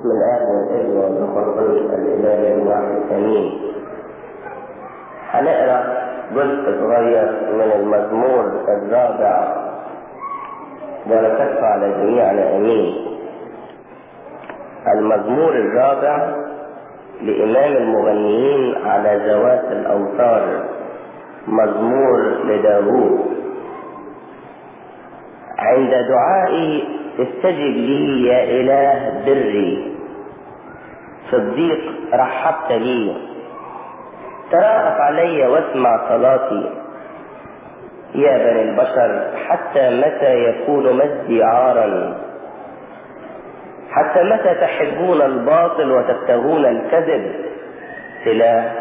بسم الله والابن والروح القدس الاله الواحد امين هنقرا جزء صغير من المزمور الرابع بركته على جميعنا امين المزمور الرابع لامام المغنيين على ذوات الاوتار مزمور لداوود عند دعائي استجب لي يا إله بري في الضيق رحبت لي تراءف علي واسمع صلاتي يا بني البشر حتى متى يكون مجدي عارا حتى متى تحبون الباطل وتبتغون الكذب سلاح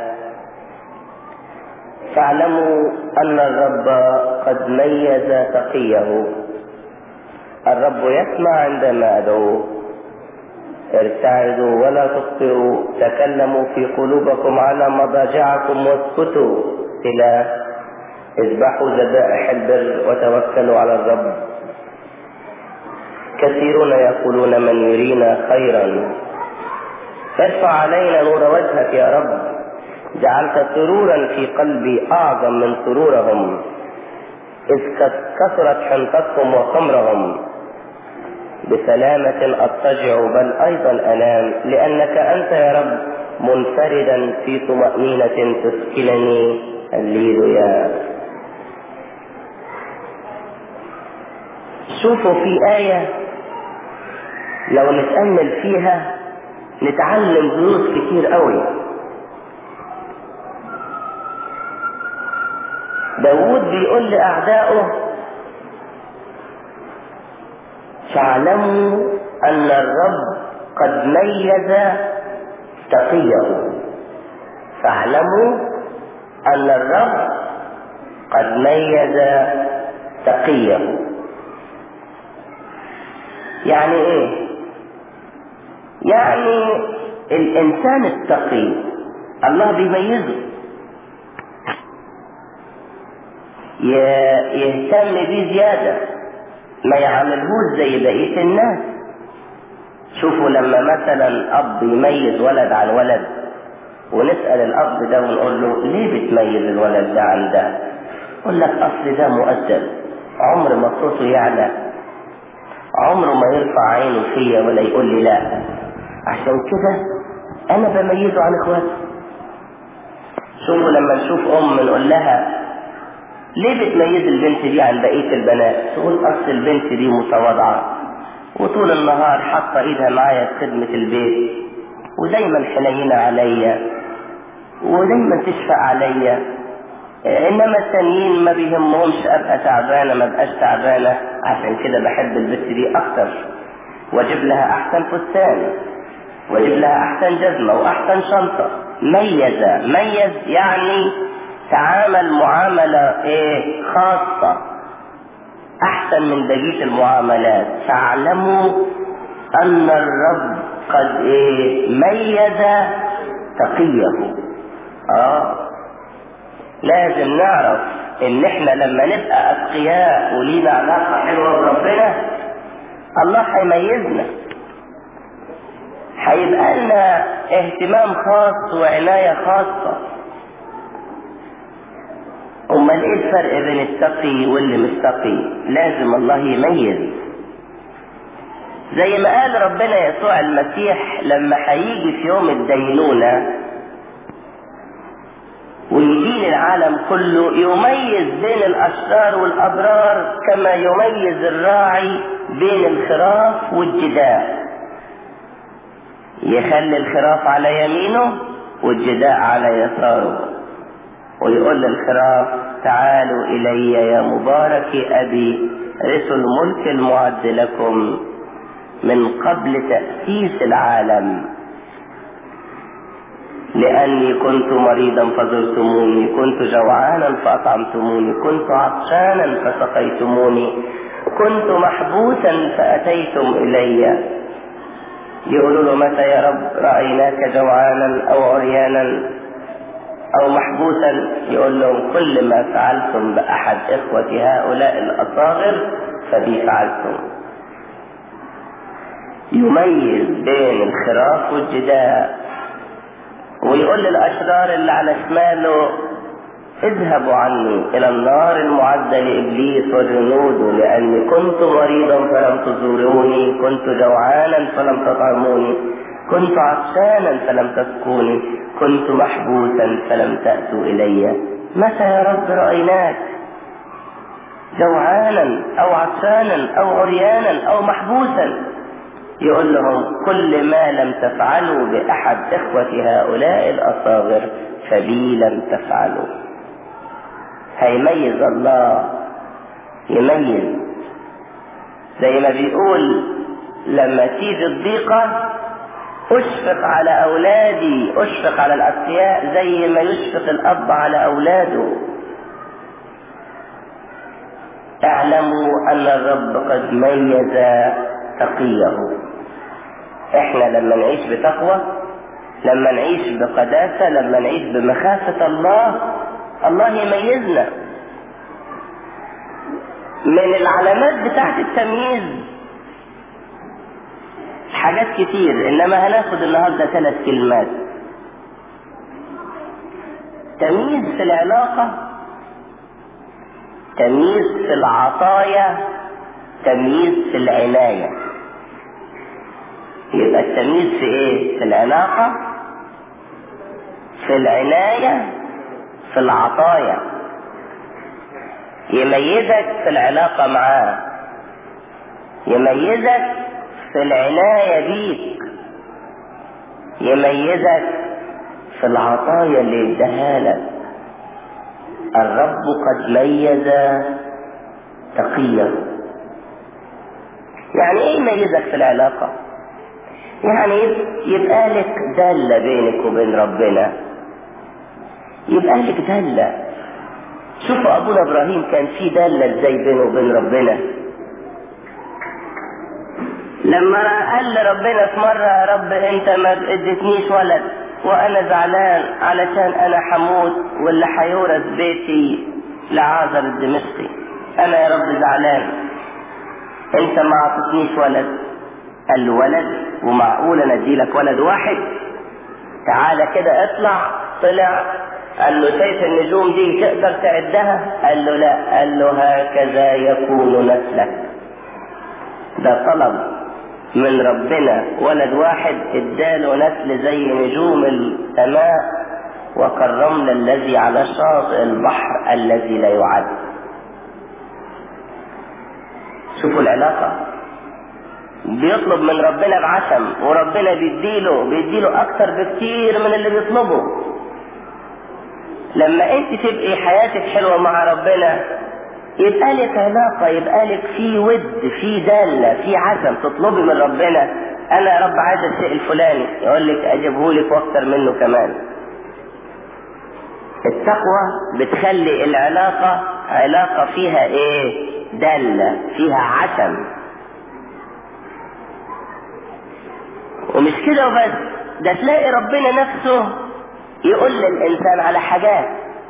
فاعلموا أن الرب قد ميز تقيه الرب يسمع عندما أدعوه ارتعدوا ولا تخطئوا تكلموا في قلوبكم على مضاجعكم واسكتوا إلى اذبحوا ذبائح البر وتوكلوا على الرب كثيرون يقولون من يرينا خيرا ارفع علينا نور وجهك يا رب جعلت سرورا في قلبي أعظم من سرورهم إذ كثرت حنطتهم وخمرهم بسلامة أضطجع بل أيضا أنام لأنك أنت يا رب منفردا في طمأنينة تسكنني الليلويا شوفوا في آية لو نتأمل فيها نتعلم دروس كتير قوي داود بيقول لأعدائه فاعلموا أن الرب قد ميز تقيه فاعلموا أن الرب قد ميز تقيه يعني ايه يعني الانسان التقي الله بيميزه يهتم بيه زيادة ما يعاملهوش زي بقية الناس شوفوا لما مثلا أب يميز ولد عن ولد ونسأل الأب ده ونقول له ليه بتميز الولد ده عن ده؟ يقول لك أصل ده مؤدب عمر ما صوته يعلى عمره ما يرفع عينه فيا ولا يقول لي لا عشان كده أنا بميزه عن إخواته شوفوا لما نشوف أم نقول لها ليه بتميز البنت دي عن بقية البنات تقول أصل البنت دي متواضعة وطول النهار حاطة إيدها معايا في خدمة البيت ودايما حنينة عليا ودايما تشفق عليا إنما التانيين ما بيهمهمش أبقى تعبانة ما بقاش تعبانة عشان كده بحب البنت دي أكتر وأجيب لها أحسن فستان وأجيب لها أحسن جزمة وأحسن شنطة ميز ميز يعني تعامل معاملة ايه خاصة احسن من بقية المعاملات فاعلموا ان الرب قد ايه ميز تقيه اه لازم نعرف ان احنا لما نبقى اتقياء ولينا علاقة حلوة بربنا الله هيميزنا هيبقى لنا اهتمام خاص وعناية خاصة امال ايه الفرق بين التقي واللي مش تقي لازم الله يميز زي ما قال ربنا يسوع المسيح لما هيجي في يوم الدينونة ويدين العالم كله يميز بين الأشرار والأبرار كما يميز الراعي بين الخراف والجداء يخلي الخراف على يمينه والجداء على يساره ويقول للخراف تعالوا إلي يا مبارك أبي رثوا الملك المعد لكم من قبل تأسيس العالم لأني كنت مريضا فزرتموني كنت جوعانا فأطعمتموني كنت عطشانا فسقيتموني كنت محبوسا فأتيتم إلي يقولوا له متى يا رب رأيناك جوعانا أو عريانا أو محبوسا يقول لهم كل ما فعلتم بأحد إخوة هؤلاء الأصاغر فبي فعلتم يميز بين الخراف والاعتراف والجداء ويقول للأشرار اللي على شماله اذهبوا عني إلى النار المعدة لإبليس وجنوده لأني كنت مريضا فلم تزوروني كنت جوعانا فلم تطعموني كنت عطشانا فلم تسكوني كنت محبوسا فلم تأتوا إلي متى يا رب رأيناك جوعانا أو عطشانا أو عريانا أو محبوسا يقول لهم كل ما لم تفعلوا بأحد إخوة هؤلاء الأصاغر فبي لم تفعلوا هيميز الله يميز زي ما بيقول لما تيجي الضيقة أشفق على أولادي أشفق على الأسياء زي ما يشفق الأب على أولاده اعلموا أن الرب قد ميز تقيه احنا لما نعيش بتقوى لما نعيش بقداسة لما نعيش بمخافة الله الله يميزنا من العلامات بتاعت التمييز حاجات كتير انما هناخد النهارده ثلاث كلمات تمييز في العلاقة تمييز في العطايا تمييز في العناية يبقى التمييز في ايه في العلاقة في العناية في العطايا يميزك في العلاقة معاه يميزك في العناية بيك يميزك في العطايا اللي اداها لك الرب قد ميز تقيه يعني ايه يميزك في العلاقة يعني يبقى لك دالة بينك وبين ربنا يبقى لك دالة شوفوا ابونا ابراهيم كان في دالة ازاي بينه وبين ربنا لما قال لربنا في مرة يا رب انت ما اديتنيش ولد وانا زعلان علشان انا حموت واللي حيورث بيتي لعازر الدمشقي انا يا رب زعلان انت ما اعطتنيش ولد قال له ولد ومعقول انا اديلك ولد واحد تعالى كده اطلع طلع قال له شايف النجوم دي تقدر تعدها قال له لا قال له هكذا يكون نسلك ده طلب من ربنا ولد واحد اداله نسل زي نجوم السماء وكالرمل الذي على شاطئ البحر الذي لا يعد شوفوا العلاقة بيطلب من ربنا بعشم وربنا بيديله بيديله اكتر بكتير من اللي بيطلبه لما انت تبقي حياتك حلوة مع ربنا يبقى لك علاقة يبقى لك في ود في دالة في عزم تطلبي من ربنا انا يا رب عايز الشيء الفلاني يقول لك اجيبه لك واكتر منه كمان التقوى بتخلي العلاقة علاقة فيها ايه دالة فيها عشم ومش كده وبس ده تلاقي ربنا نفسه يقول للإنسان على حاجات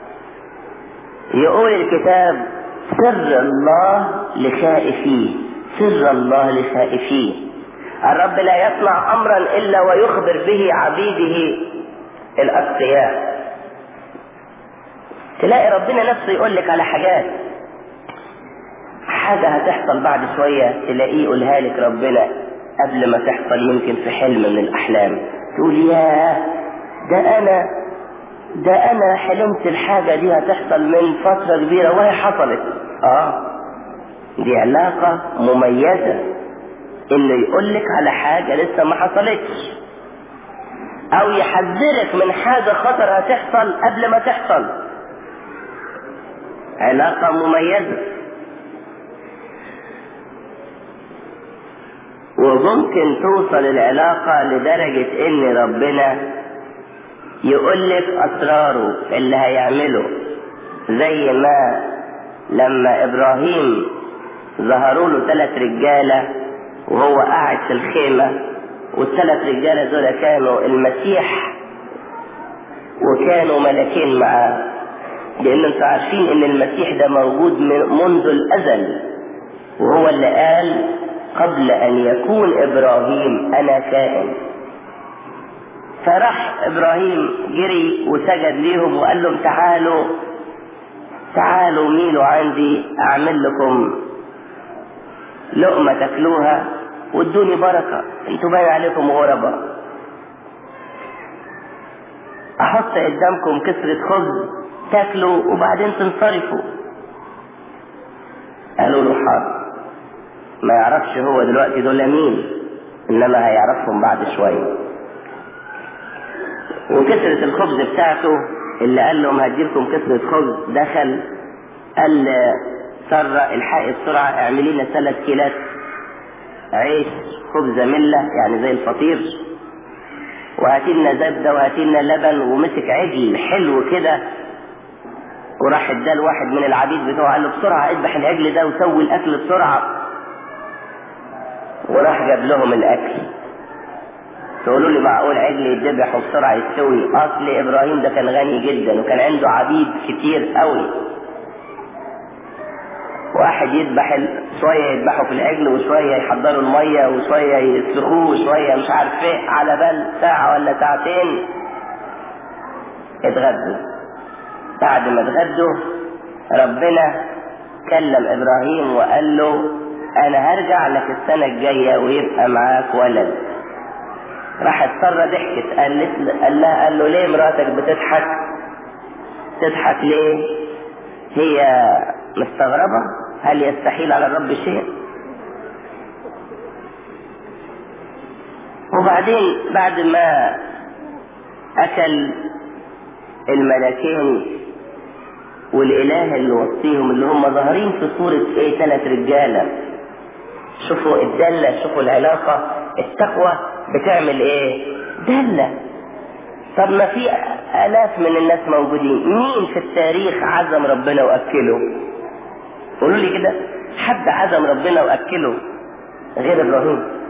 يقول الكتاب سر الله لخائفيه سر الله لخائفيه الرب لا يصنع أمرا إلا ويخبر به عبيده الأتقياء تلاقي ربنا نفسه يقول لك على حاجات حاجة هتحصل بعد شوية تلاقيه يقولها لك ربنا قبل ما تحصل يمكن في حلم من الأحلام تقول ياه ده أنا ده أنا حلمت الحاجة دي هتحصل من فترة كبيرة وهي حصلت آه دي علاقة مميزة إنه يقول لك على حاجة لسه ما حصلتش أو يحذرك من حاجة خطر هتحصل قبل ما تحصل علاقة مميزة وممكن توصل العلاقة لدرجة ان ربنا يقول لك اسراره اللي هيعمله زي ما لما ابراهيم ظهروا له ثلاث رجالة وهو قاعد في الخيمة والثلاث رجالة دول كانوا المسيح وكانوا ملكين معاه لان انتوا عارفين ان المسيح ده موجود منذ الازل وهو اللي قال قبل ان يكون ابراهيم انا كائن فراح ابراهيم جري وسجد ليهم وقال لهم تعالوا تعالوا ميلوا عندي اعمل لكم لقمة تاكلوها وادوني بركة انتوا باين عليكم غرباء احط قدامكم كسرة خبز تاكلوا وبعدين تنصرفوا قالوا له حاضر ما يعرفش هو دلوقتي دول مين انما هيعرفهم بعد شوية وكسرة الخبز بتاعته اللي قال لهم هديلكم كسرة خبز دخل قال سرة الحقي بسرعة اعملي لنا ثلاث كيلات عيش خبزة ملة يعني زي الفطير وهاتي لنا زبدة وهاتي لنا لبن ومسك عجل حلو كده وراح اداه لواحد من العبيد بتوعه قال له بسرعة اذبح العجل ده وسوي الاكل بسرعة وراح جاب لهم الاكل تقولوا لي معقول عجل يتذبح وبسرعة يستوي اصل ابراهيم ده كان غني جدا وكان عنده عبيد كتير قوي واحد يذبح شوية يذبحوا في العجل وشوية يحضروا المية وشوية يسلخوه وشوية مش عارف ايه على بال ساعة ولا ساعتين اتغدوا بعد ما اتغدوا ربنا كلم ابراهيم وقال له انا هرجع لك السنة الجاية ويبقى معاك ولد راحت سارة ضحكت قالت قال لها قال له ليه مراتك بتضحك تضحك ليه هي مستغربة هل يستحيل على الرب شيء وبعدين بعد ما أكل الملكين والإله اللي وصيهم اللي هم ظاهرين في صورة إيه ثلاث رجالة شوفوا الدالة شوفوا العلاقة التقوى بتعمل إيه دالة طب ما في آلاف من الناس موجودين مين في التاريخ عزم ربنا وأكله قولوا لي كده حد عزم ربنا وأكله غير إبراهيم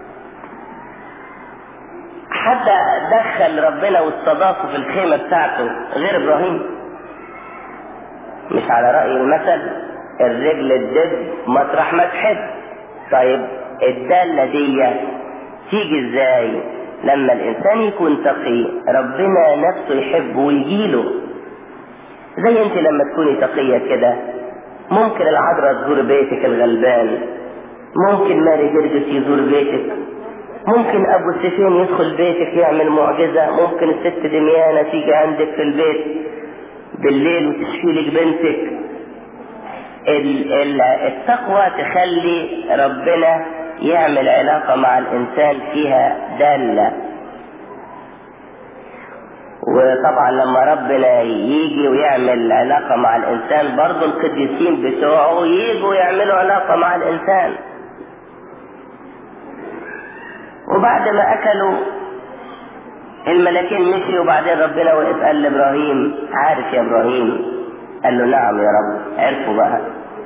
حد دخل ربنا واستضافه في الخيمة بتاعته غير إبراهيم مش على رأي المثل الرجل الدب مطرح ما تحب طيب الدالة دي تيجي ازاي لما الانسان يكون تقي ربنا نفسه يحبه ويجيله زي انت لما تكوني تقية كده ممكن العذراء تزور بيتك الغلبان ممكن ماري جرجس يزور بيتك ممكن ابو سفين يدخل بيتك يعمل معجزة ممكن الست دميانة تيجي عندك في البيت بالليل وتشفي لك بنتك ال- ال- التقوى تخلي ربنا يعمل علاقة مع الإنسان فيها دالة وطبعا لما ربنا يجي ويعمل علاقة مع الإنسان برضو القديسين بتوعه يجوا يعملوا علاقة مع الإنسان وبعد ما أكلوا الملاكين مشي وبعدين ربنا وقف قال لإبراهيم عارف يا إبراهيم قال له نعم يا رب عرفوا بقى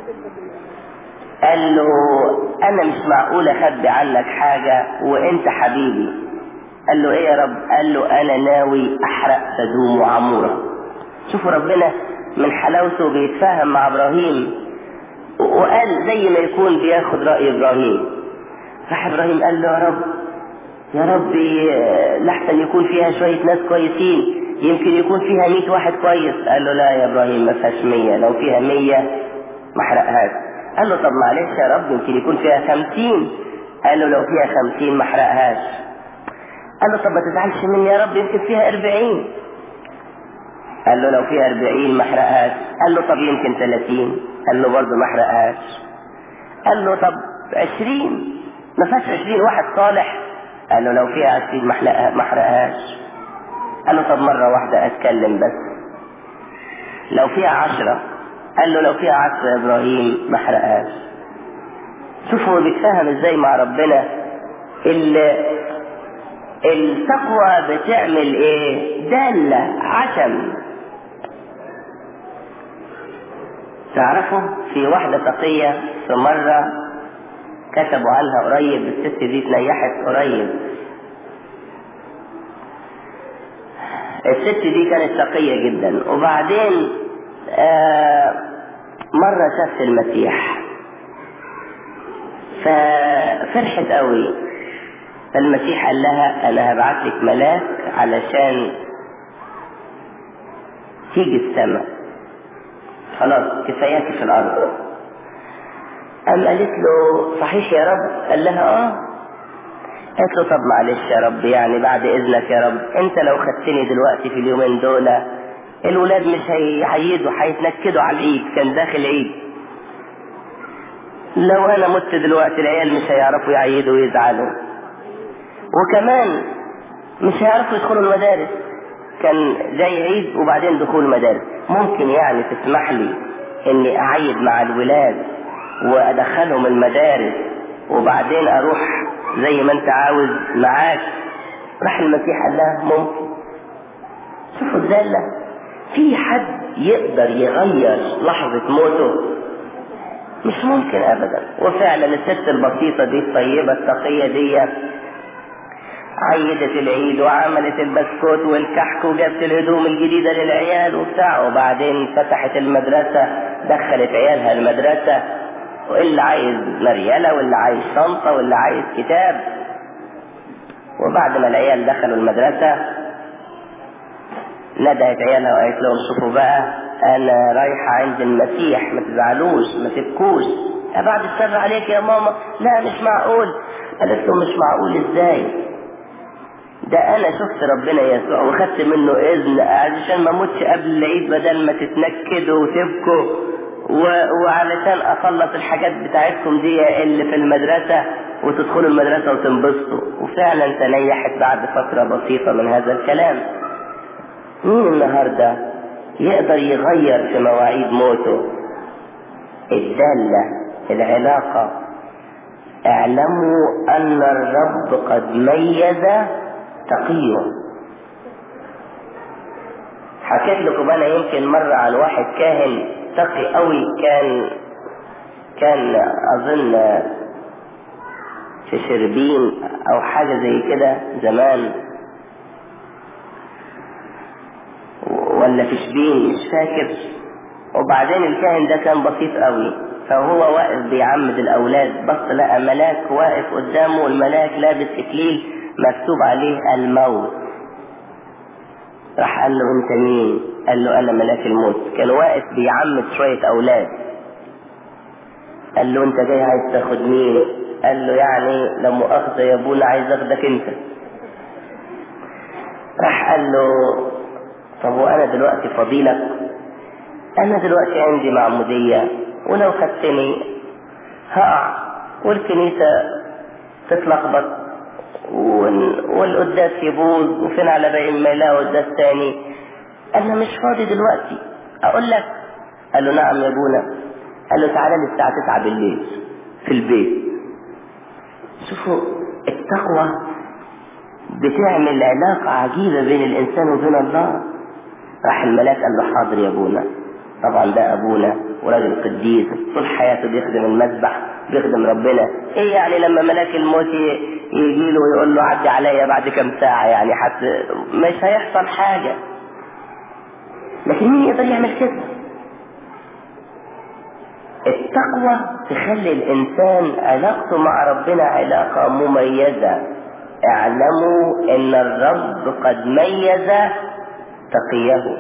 قال له انا مش معقول اخبي عنك حاجة وانت حبيبي قال له ايه يا رب قال له انا ناوي احرق سدوم وعمورة شوفوا ربنا من حلاوته بيتفاهم مع ابراهيم وقال زي ما يكون بياخد رأي ابراهيم راح ابراهيم قال له يا رب يا ربي لحسن يكون فيها شوية ناس كويسين يمكن يكون فيها مية واحد كويس قال له لا يا ابراهيم ما فيهاش مية لو فيها مية ما احرقهاش قال له طب معلش يا رب يمكن يكون فيها خمسين قال له لو فيها خمسين ما احرقهاش قال له طب ما تزعلش مني يا رب يمكن فيها أربعين قال له لو فيها أربعين ما احرقهاش قال له طب يمكن ثلاثين قال له برضه ما احرقهاش قال له طب عشرين ما فيهاش عشرين واحد صالح قال له لو فيها عشرين ما احرقهاش قال له طب مرة واحدة أتكلم بس لو فيها عشرة قال له لو فيها عشرة يا إبراهيم ما احرقهاش شوفوا هو بيتفاهم ازاي مع ربنا التقوى بتعمل ايه دالة عشم تعرفوا في واحدة تقية في مرة كتبوا عنها قريب الست دي اتنيحت قريب الست دي كانت تقية جدا وبعدين آه مرة شافت المسيح ففرحت قوي فالمسيح قال لها انا هبعت لك ملاك علشان تيجي السماء خلاص كفاياك في الارض قام قالت له صحيح يا رب قال لها اه قالت له طب معلش يا رب يعني بعد اذنك يا رب انت لو خدتني دلوقتي في اليومين دول الولاد مش هيعيدوا هيتنكدوا على العيد كان داخل عيد لو انا مت دلوقتي العيال مش هيعرفوا يعيدوا ويزعلوا وكمان مش هيعرفوا يدخلوا المدارس كان جاي عيد وبعدين دخول المدارس ممكن يعني تسمح لي اني اعيد مع الولاد وادخلهم المدارس وبعدين اروح زي ما انت عاوز معاك راح المسيح قال لها ممكن شوفوا الدالة في حد يقدر يغير لحظة موته مش ممكن ابدا وفعلا الست البسيطة دي الطيبة التقية دي عيدت العيد وعملت البسكوت والكحك وجابت الهدوم الجديدة للعيال وبتاع وبعدين فتحت المدرسة دخلت عيالها المدرسة واللي عايز مريالة واللي عايز شنطة واللي عايز كتاب وبعد ما العيال دخلوا المدرسة ندهت عيالها وقالت لهم شوفوا بقى انا رايحة عند المسيح ما تزعلوش ما تبكوش بعد الشر عليك يا ماما لا مش معقول قالت لهم مش معقول ازاي ده انا شفت ربنا يسوع وخدت منه اذن علشان ما اموتش قبل العيد بدل ما تتنكدوا وتبكوا و... وعلشان اخلص الحاجات بتاعتكم دي اللي في المدرسة وتدخلوا المدرسة وتنبسطوا وفعلا تنيحت بعد فترة بسيطة من هذا الكلام مين النهاردة يقدر يغير في مواعيد موته الدالة العلاقة اعلموا ان الرب قد ميز تقيه حكيت لكم انا يمكن مرة عن واحد كاهن تقي قوي كان كان اظن في شربين او حاجة زي كده زمان ولا في شبين مش فاكر وبعدين الكاهن ده كان بسيط قوي فهو واقف بيعمد الاولاد بص لقى ملاك واقف قدامه والملاك لابس اكليل مكتوب عليه الموت راح قال له انت مين قال له انا ملاك الموت كان واقف بيعمد شوية اولاد قال له انت جاي عايز تاخد مين قال له يعني لا مؤاخذة يا ابونا عايز اخدك انت راح قال له طب وانا دلوقتي فضيلك انا دلوقتي عندي معمودية ولو خدتني هقع والكنيسة تتلخبط والقداس يبوظ وفين على باقي ما يلاقوا قداس تاني انا مش فاضي دلوقتي اقول لك قال له نعم يا ابونا قال له تعالى لي الساعة 9 بالليل في البيت شوفوا التقوى بتعمل علاقة عجيبة بين الإنسان وبين الله راح الملاك قال له حاضر يا ابونا طبعا ده ابونا وراجل قديس طول حياته بيخدم المذبح بيخدم ربنا ايه يعني لما ملاك الموت يجي له ويقول له عدي عليا بعد كم ساعة يعني حتى مش هيحصل حاجة لكن مين يقدر يعمل كده التقوى تخلي الانسان علاقته مع ربنا علاقة مميزة اعلموا ان الرب قد ميز تقيه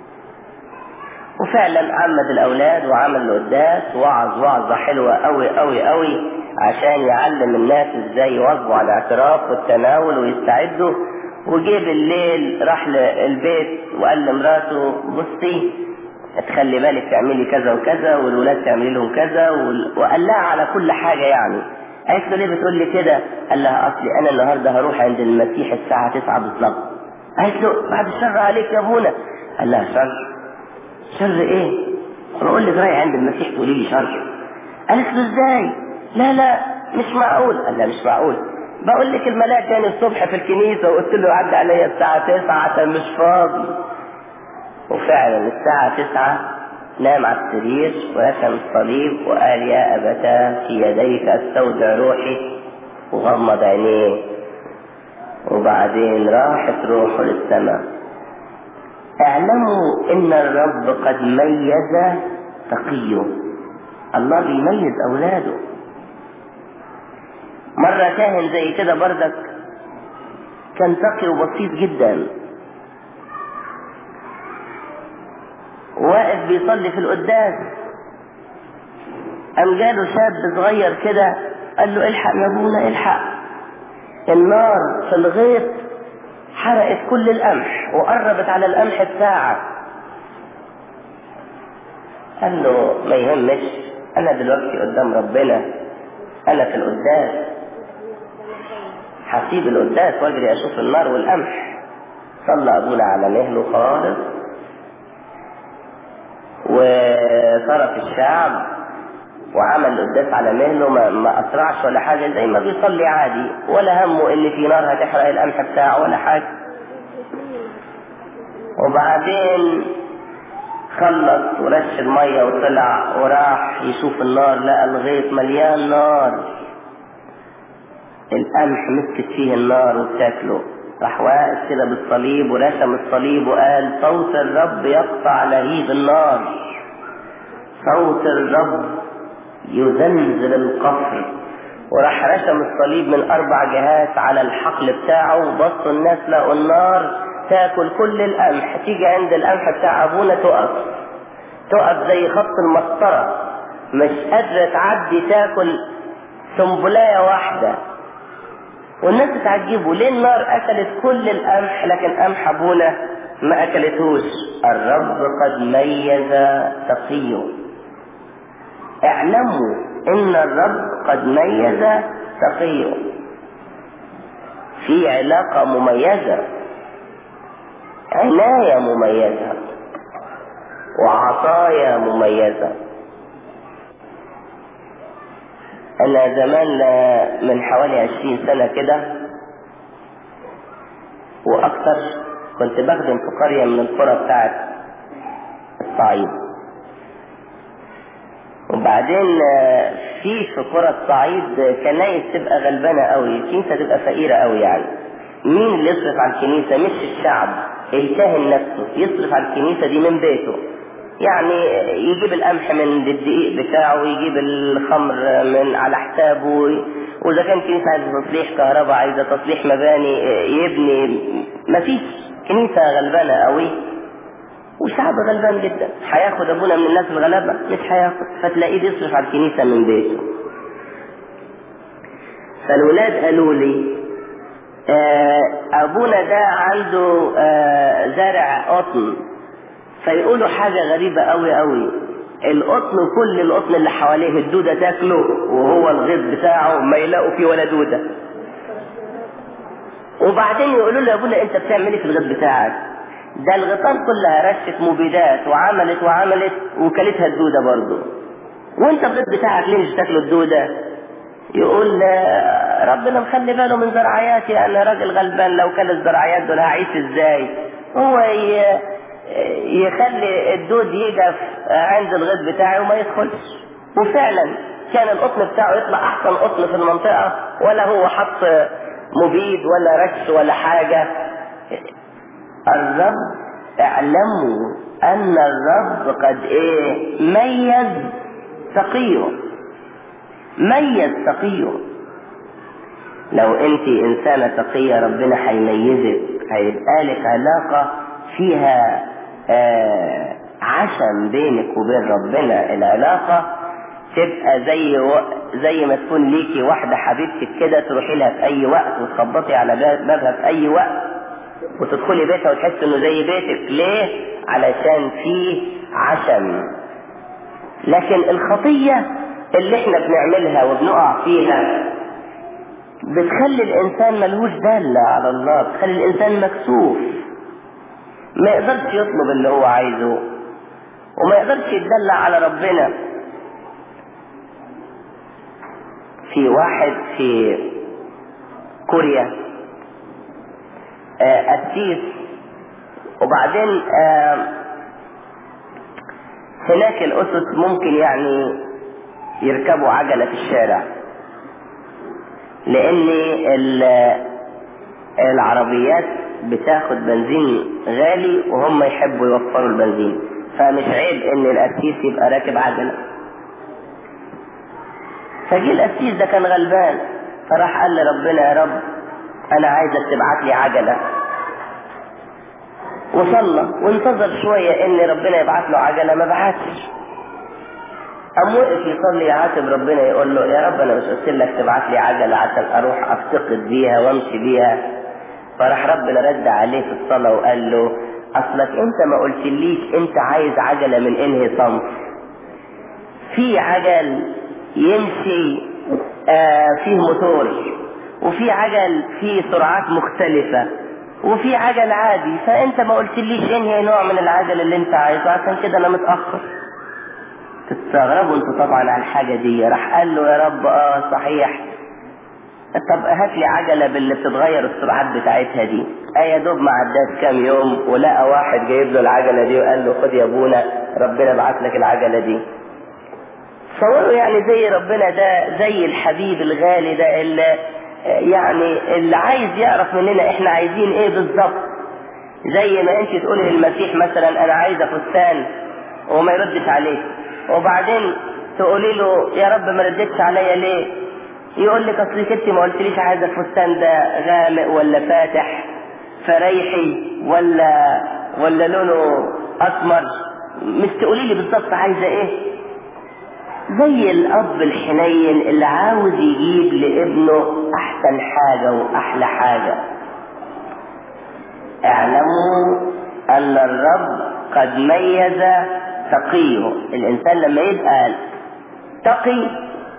وفعلا عمد الاولاد وعمل القداس وعظ وعظه حلوه قوي قوي قوي عشان يعلم الناس ازاي يواظبوا على الاعتراف والتناول ويستعدوا وجه بالليل راح للبيت وقال لمراته بصي تخلي بالك تعملي كذا وكذا والولاد تعملي لهم كذا وقال لها على كل حاجه يعني قالت له ليه بتقول لي كده؟ قال لها اصلي انا النهارده هروح عند المسيح الساعه 9 بالظبط قالت له بعد الشر عليك يا ابونا قال لها شر شر ايه بقول لك رايح عند المسيح تقولي لي شر قالت له ازاي لا لا مش معقول قال لا مش معقول بقول لك الملاك كان الصبح في الكنيسة وقلت له عدى عليا الساعة 9 عشان مش فاضي وفعلا الساعة 9 نام على السرير ورسم الصليب وقال يا أبتاه في يديك استودع روحي وغمض عينيه وبعدين راحت روحه للسماء اعلموا ان الرب قد ميز تقيه الله بيميز اولاده مرة كاهن زي كده بردك كان تقي وبسيط جدا واقف بيصلي في القداس قام جاله شاب صغير كده قال له الحق يا ابونا الحق النار في الغيط حرقت كل القمح وقربت على القمح بتاعك قال له ما يهمش انا دلوقتي قدام ربنا انا في القداس هسيب القداس واجري اشوف النار والقمح صلى ابونا على مهله خالص وصرف الشعب وعمل القداس على مهله ما, ما اسرعش ولا حاجه زي ما بيصلي عادي ولا همه ان في نار هتحرق القمح بتاعه ولا حاجه وبعدين خلص ورش الميه وطلع وراح يشوف النار لقى الغيط مليان نار القمح مسكت فيه النار وبتاكله راح واقف كده بالصليب ورسم الصليب وقال صوت الرب يقطع لهيب النار صوت الرب يزلزل القفر وراح رسم الصليب من اربع جهات على الحقل بتاعه وبصوا الناس لقوا النار تاكل كل القمح تيجي عند القمح بتاع ابونا تقف تقف زي خط المسطرة مش قادرة تعدي تاكل سنبلاية واحدة والناس اتعجبوا ليه النار اكلت كل القمح لكن قمح ابونا ما اكلتوش الرب قد ميز تقيه اعلموا ان الرب قد ميز تقيه في علاقة مميزة عناية مميزة وعطايا مميزة أنا زمان من حوالي عشرين سنة كده وأكثر كنت بخدم في قرية من القرى بتاعت الصعيد وبعدين في في قرى الصعيد كنايس تبقى غلبانة قوي الكنيسة تبقى فقيرة قوي يعني مين اللي يصرف على الكنيسة مش الشعب الكاهن نفسه يصرف على الكنيسة دي من بيته يعني يجيب القمح من الدقيق بتاعه ويجيب الخمر من على حسابه واذا كان كنيسه عايزه تصليح كهرباء عايزه تصليح مباني يبني مفيش كنيسه غلبانه قوي وشعب غلبان جدا هياخد ابونا من الناس الغلابه مش هياخد فتلاقيه بيصرف على الكنيسه من بيته فالولاد قالوا لي ابونا ده عنده زرع قطن فيقولوا حاجة غريبة قوي قوي القطن كل القطن اللي حواليه الدودة تاكله وهو الغيط بتاعه ما يلاقوا فيه ولا دودة وبعدين يقولوا له يا ابونا انت بتعمل ايه في الغيط بتاعك ده الغيطان كلها رشت مبيدات وعملت وعملت وكلتها الدودة برضه وانت الغيط بتاعك ليه مش تاكله الدودة يقول ربنا مخلي باله من زرعياتي انا راجل غلبان لو كل الزرعيات دول هعيش ازاي هو يخلي الدود يجف عند الغيط بتاعي وما يدخلش وفعلا كان القطن بتاعه يطلع احسن قطن في المنطقة ولا هو حط مبيد ولا رش ولا حاجة الرب اعلموا ان الرب قد ايه ميز تقيه ميز تقيه لو انت انسانة تقية ربنا هيميزك هيبقى لك علاقة فيها آه عشم بينك وبين ربنا العلاقة تبقى زي و... زي ما تكون ليكي واحدة حبيبتك كده تروحي لها في أي وقت وتخبطي على بابها في أي وقت وتدخلي بيتها وتحس إنه زي بيتك ليه؟ علشان فيه عشم لكن الخطية اللي احنا بنعملها وبنقع فيها بتخلي الإنسان ملهوش دالة على الله بتخلي الإنسان مكسوف ما يقدرش يطلب اللي هو عايزه وما يقدرش يتدلع على ربنا في واحد في كوريا آه قسيس وبعدين آه هناك الأسس ممكن يعني يركبوا عجلة في الشارع لأن العربيات بتاخد بنزين غالي وهم يحبوا يوفروا البنزين فمش عيب ان القسيس يبقى راكب عجلة فجي القسيس ده كان غلبان فراح قال لربنا يا رب انا عايزك تبعت لي عجلة وصلى وانتظر شوية ان ربنا يبعت له عجلة ما بعتش قام وقف يصلي يعاتب ربنا يقول له يا رب انا مش قلت لك تبعت لي عجلة عشان اروح افتقد بيها وامشي بيها فراح ربنا رد عليه في الصلاة وقال له اصلك انت ما قلتليش انت عايز عجلة من انهي صنف في عجل يمشي آه فيه موتور وفي عجل فيه سرعات مختلفة وفي عجل عادي فانت ما قلتليش انهي نوع من العجل اللي انت عايزه عشان كده انا متأخر تستغربوا انتوا طبعا على الحاجة دي راح قال له يا رب اه صحيح طب هات لي عجلة باللي بتتغير السرعات بتاعتها دي ايه دوب ما عداش كام يوم ولقى واحد جايب له العجلة دي وقال له خد يا ابونا ربنا بعت لك العجلة دي تصوروا يعني زي ربنا ده زي الحبيب الغالي ده اللي يعني اللي عايز يعرف مننا احنا عايزين ايه بالظبط زي ما انت تقولي للمسيح مثلا انا عايزه فستان وما يردش عليك وبعدين تقولي له يا رب ما ردتش عليا ليه يقول لك اصل انت ما قلتليش عايزه الفستان ده غامق ولا فاتح فريحي ولا ولا لونه اسمر مش تقولي لي بالظبط عايزه ايه زي الاب الحنين اللي عاوز يجيب لابنه احسن حاجه واحلى حاجه اعلموا ان الرب قد ميز تقيه الانسان لما يبقى تقي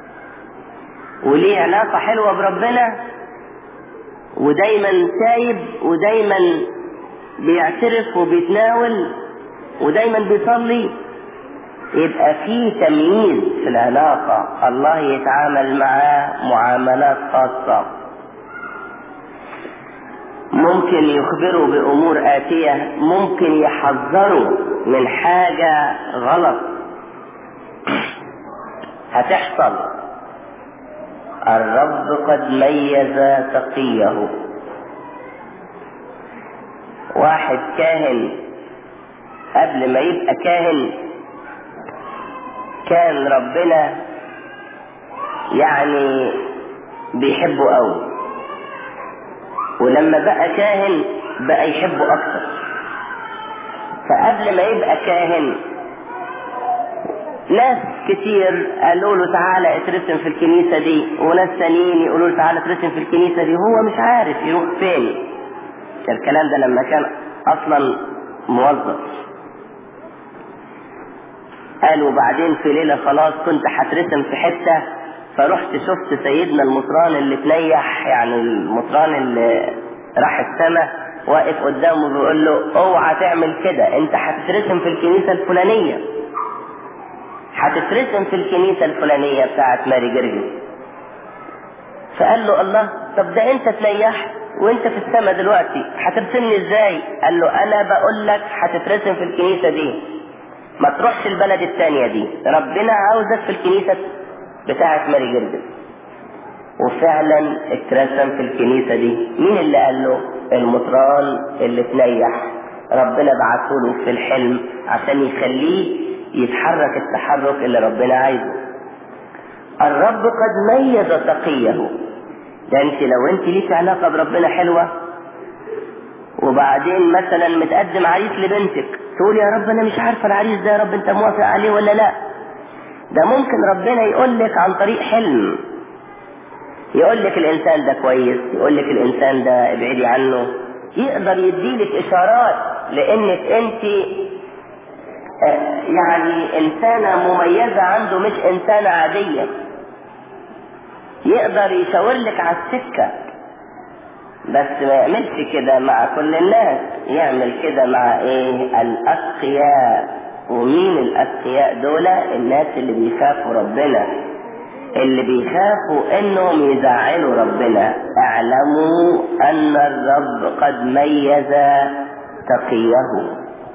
وليه علاقة حلوة بربنا ودايما تايب ودايما بيعترف وبيتناول ودايما بيصلي يبقى في تمييز في العلاقة الله يتعامل معاه معاملات خاصة ممكن يخبره بأمور آتية ممكن يحذره من حاجة غلط هتحصل الرب قد ميز تقيه واحد كاهن قبل ما يبقى كاهن كان ربنا يعني بيحبه قوي ولما بقى كاهن بقى يحبه اكتر فقبل ما يبقى كاهن ناس كتير قالوا له تعالى اترسم في الكنيسة دي وناس تانيين يقولوا له تعالى اترسم في الكنيسة دي هو مش عارف يروح فين الكلام ده لما كان اصلا موظف قالوا بعدين في ليلة خلاص كنت هترسم في حتة فرحت شفت سيدنا المطران اللي تنيح يعني المطران اللي راح السماء واقف قدامه بيقول له اوعى تعمل كده انت هتترسم في الكنيسة الفلانية هتترسم في الكنيسة الفلانية بتاعت ماري جرجس فقال له الله طب ده انت تنيحت وانت في السماء دلوقتي هترسمني ازاي قال له انا بقول لك هتترسم في الكنيسة دي ما تروحش البلد التانية دي ربنا عاوزك في الكنيسة بتاعت ماري جرجس وفعلا اترسم في الكنيسة دي مين اللي قال له المطران اللي تنيح ربنا بعته له في الحلم عشان يخليه يتحرك التحرك اللي ربنا عايزه الرب قد ميز تقيه ده انت لو انت ليك علاقة بربنا حلوة وبعدين مثلا متقدم عريس لبنتك تقول يا رب انا مش عارفة العريس ده يا رب انت موافق عليه ولا لا ده ممكن ربنا يقول لك عن طريق حلم يقول لك الانسان ده كويس يقول لك الانسان ده ابعدي عنه يقدر يديلك اشارات لانك انت يعني انسانة مميزة عنده مش انسانة عادية يقدر يشاور لك على السكة بس ما يعملش كده مع كل الناس يعمل كده مع ايه الاتقياء ومين الاتقياء دول الناس اللي بيخافوا ربنا اللي بيخافوا انهم يزعلوا ربنا اعلموا ان الرب قد ميز تقيه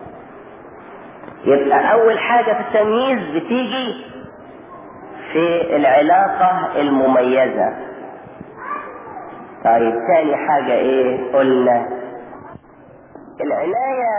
يبقى اول حاجة في التمييز بتيجي في العلاقة المميزة طيب تاني حاجة ايه قلنا العناية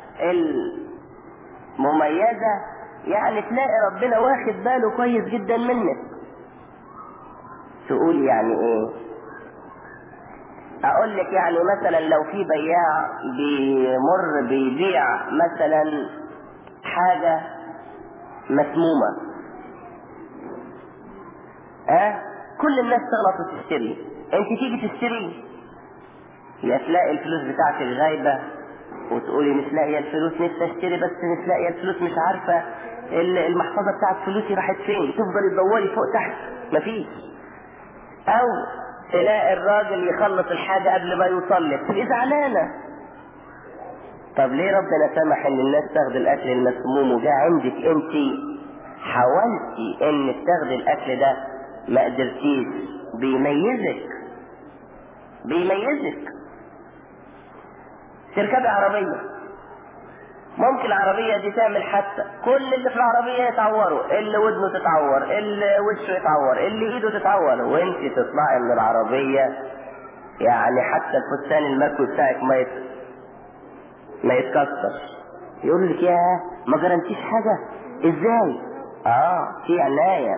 المميزة يعني تلاقي ربنا واخد باله كويس جدا منك تقول يعني ايه اقول لك يعني مثلا لو في بياع بيمر بيبيع مثلا حاجة مسمومة اه كل الناس تغلط وتشتري انت تيجي تشتري يا تلاقي الفلوس بتاعتك غايبة وتقولي مش لاقية الفلوس نفسي اشتري بس مش لاقية الفلوس مش عارفة المحفظة بتاعت فلوسي راحت فين تفضلي تدوري فوق تحت مفيش او تلاقي الراجل يخلص الحاجة قبل ما يوصل لك تبقي زعلانة طب ليه ربنا سمح ان الناس تاخد الاكل المسموم وجا عندك انت حاولتي انك تاخدي الاكل ده ما قدرتيش بيميزك بيميزك تركبي عربية ممكن العربية دي تعمل حادثة كل اللي في العربية يتعوروا اللي ودنه تتعور اللي وشه يتعور اللي ايده تتعور وانت تطلعي من العربية يعني حتى الفستان المكوي بتاعك ما يت... ما يتكسر يقول لك يا ما جرنتيش حاجة ازاي اه في عناية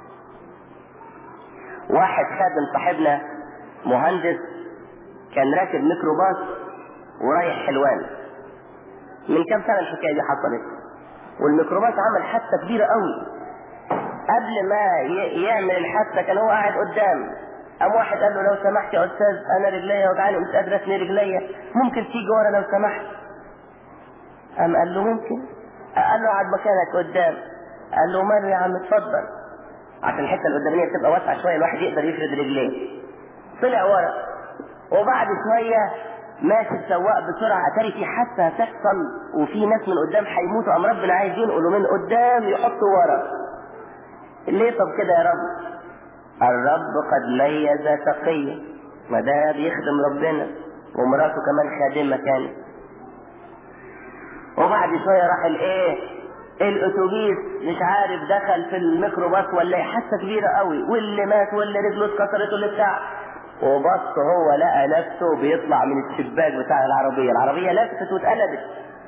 واحد خادم صاحبنا مهندس كان راكب ميكروباص ورايح حلوان من كام سنة الحكاية دي حصلت والميكروباص عمل حادثة كبيرة قوي قبل ما يعمل الحادثة كان هو قاعد قدام قام واحد قال له لو سمحت يا استاذ انا رجليا وجعاني مش قادر اثني رجليا ممكن تيجي ورا لو سمحت قام قال له ممكن قال له قعد مكانك قدام قال له ماله يا عم اتفضل عشان الحته القداميه بتبقى واسعه شويه الواحد يقدر يفرد رجليه طلع ورا وبعد شويه ماشي السواق بسرعه اتاري في حادثه هتحصل وفي ناس من قدام هيموتوا قام ربنا عايز ينقلوا من قدام يحطوا ورا ليه طب كده يا رب الرب قد ميز تقيا ما ده بيخدم ربنا ومراته كمان خادمه كانت وبعد شويه راح الايه الاتوبيس مش عارف دخل في الميكروباص ولا حادثه كبيره قوي واللي مات واللي رجله اتكسرت واللي بتاع وبص هو لقى نفسه بيطلع من الشباك بتاع العربيه العربيه لفت واتقلبت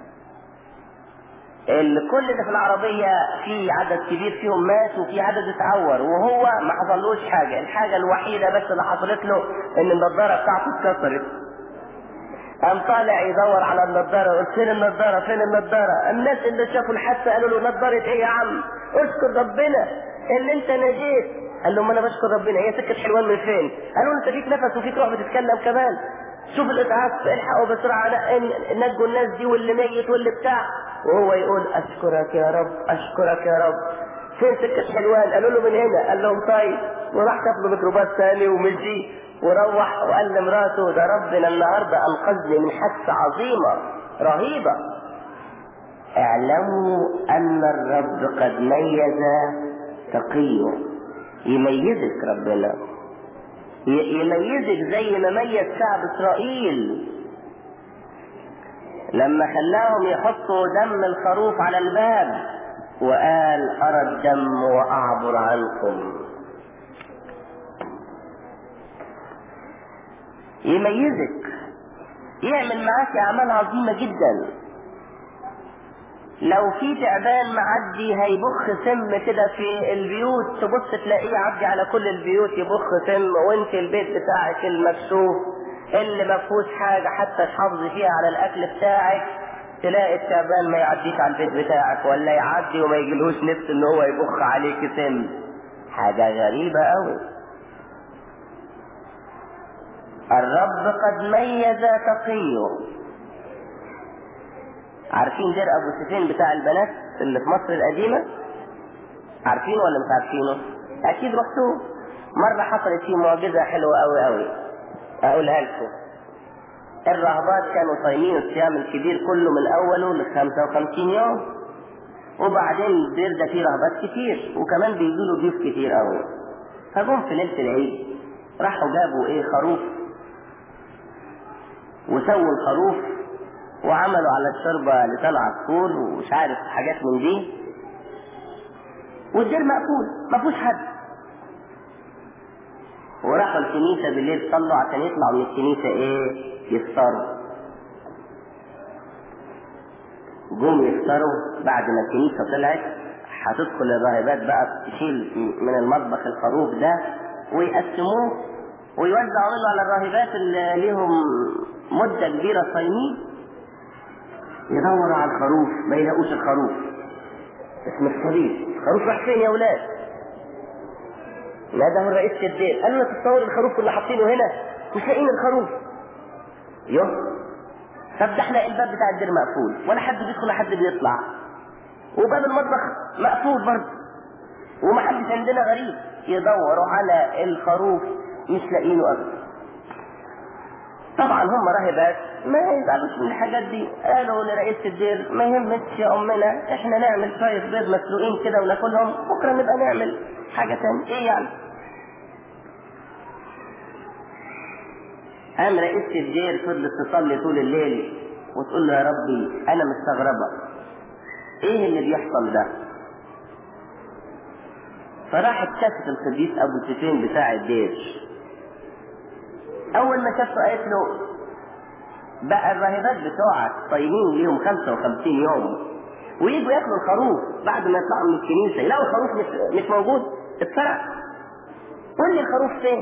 كل اللي في العربية في عدد كبير فيهم مات وفي عدد اتعور وهو ما حصلوش حاجة الحاجة الوحيدة بس اللي حصلت له ان النضارة بتاعته اتكسرت قام طالع يدور على النضارة قلت فين النضارة فين النضارة الناس اللي شافوا الحادثة قالوا له نضارة ايه يا عم اشكر ربنا اللي انت نجيت قال لهم انا بشكر ربنا هي سكة حلوان من فين قالوا انت فيك نفس وفيك روح بتتكلم كمان شوف الاسعاف الحقوا بسرعة نجوا الناس دي واللي ميت واللي بتاع وهو يقول اشكرك يا رب اشكرك يا رب فين سكة حلوان قالوا له من هنا قال لهم طيب وراح شاف له ميكروباص ثاني ومشي وروح وقال لمراته ده ربنا النهارده انقذني من حادثة عظيمة رهيبة اعلموا ان الرب قد ميز تقيه يميزك ربنا يميزك زي ما ميز شعب اسرائيل لما خلاهم يحطوا دم الخروف على الباب وقال ارى الدم واعبر عنكم يميزك يعمل معاك اعمال عظيمه جدا لو في تعبان معدي هيبخ سم كده في البيوت تبص تلاقيه عدي على كل البيوت يبخ سم وانت البيت بتاعك المكشوف اللي ما فيهوش حاجه حتى تحافظي فيها على الاكل بتاعك تلاقي التعبان ما يعديش على البيت بتاعك ولا يعدي وما يجيلهوش نفس ان هو يبخ عليك سم حاجه غريبه قوي الرب قد ميز تقيه عارفين دير ابو سفين بتاع البنات اللي في مصر القديمة عارفينه ولا مش عارفينه اكيد رحتوه مرة حصلت فيه معجزة حلوة قوي قوي اقولها لكم الرهبات كانوا صايمين الصيام الكبير كله من اوله ل 55 يوم وبعدين الدير ده فيه رهبات كتير وكمان بيجوا له ضيوف كتير قوي فجم في ليلة العيد راحوا جابوا ايه خروف وسووا الخروف وعملوا على الشربة لسان عصفور ومش عارف حاجات من دي والدير مقفول ما فيهوش حد وراحوا الكنيسة بالليل صلوا عشان يطلعوا من الكنيسة ايه يفطروا جم يفطروا بعد ما الكنيسة طلعت هتدخل الراهبات بقى تشيل من المطبخ الخروف ده ويقسموه ويوزعوا منه على الراهبات اللي ليهم مدة كبيرة صايمين يدوروا على الخروف ما يلاقوش الخروف اسم الصليب الخروف راح فين يا ولاد ناداه الرئيس كداب قال له تتصور الخروف اللي حاطينه هنا مش لاقيين الخروف يوه طب ده احنا الباب بتاع الدير مقفول ولا حد بيدخل ولا حد بيطلع وباب المطبخ مقفول برضه ومحدش عندنا غريب يدوروا على الخروف مش لاقيينه ابدا طبعا هم راهبات ما يزعلوش من الحاجات دي قالوا لرئيس الدير ما يهمكش يا امنا احنا نعمل شويه بيض مسلوقين كده وناكلهم بكره نبقى نعمل حاجه تانية ايه يعني قام رئيس الدير فضلت تصلي طول الليل وتقول له يا ربي انا مستغربه ايه اللي بيحصل ده فراحت شافت القديس ابو سفين بتاع الدير اول ما شافته قالت له بقى الراهبات بتوعك صايمين ليهم 55 يوم ويجوا ياكلوا الخروف بعد ما يطلعوا من الكنيسه يلاقوا الخروف مش مش موجود اتسرق قول لي الخروف فين؟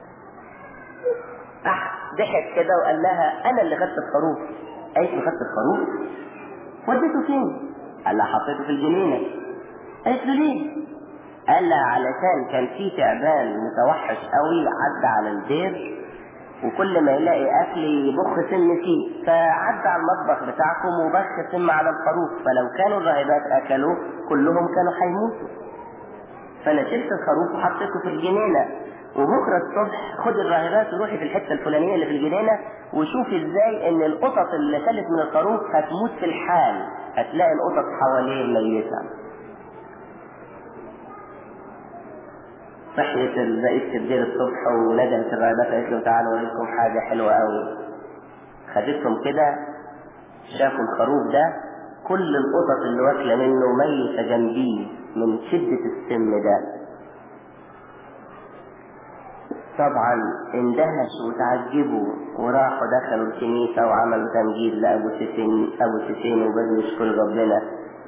راح ضحك كده وقال لها انا اللي خدت الخروف قالت له خدت الخروف؟ وديته فين؟ قال لها حطيته في الجنينه قالت له ليه؟ قال لها علشان كان في تعبان متوحش قوي عدى على الدير وكل ما يلاقي اكل يبخ سم فيه فعدى على المطبخ بتاعكم وبخ سم على الخروف فلو كانوا الراهبات اكلوه كلهم كانوا هيموتوا فانا شلت الخروف وحطيته في الجنينه وبكره الصبح خد الراهبات وروحي في الحته الفلانيه اللي في الجنينه وشوفي ازاي ان القطط اللي كلت من الخروف هتموت في الحال هتلاقي القطط حواليه ميته صحيت رئيس الدير الصبح وندمت الراهبات قالت له تعالوا اوريكم حاجه حلوه قوي خدتهم كده شافوا الخروف ده كل القطط اللي واكله منه ميته جنبيه من شده السم ده طبعا اندهشوا وتعجبوا وراحوا دخلوا الكنيسة وعملوا تمجيد لأبو سيسين أبو سيسين وبدوا يشكروا ربنا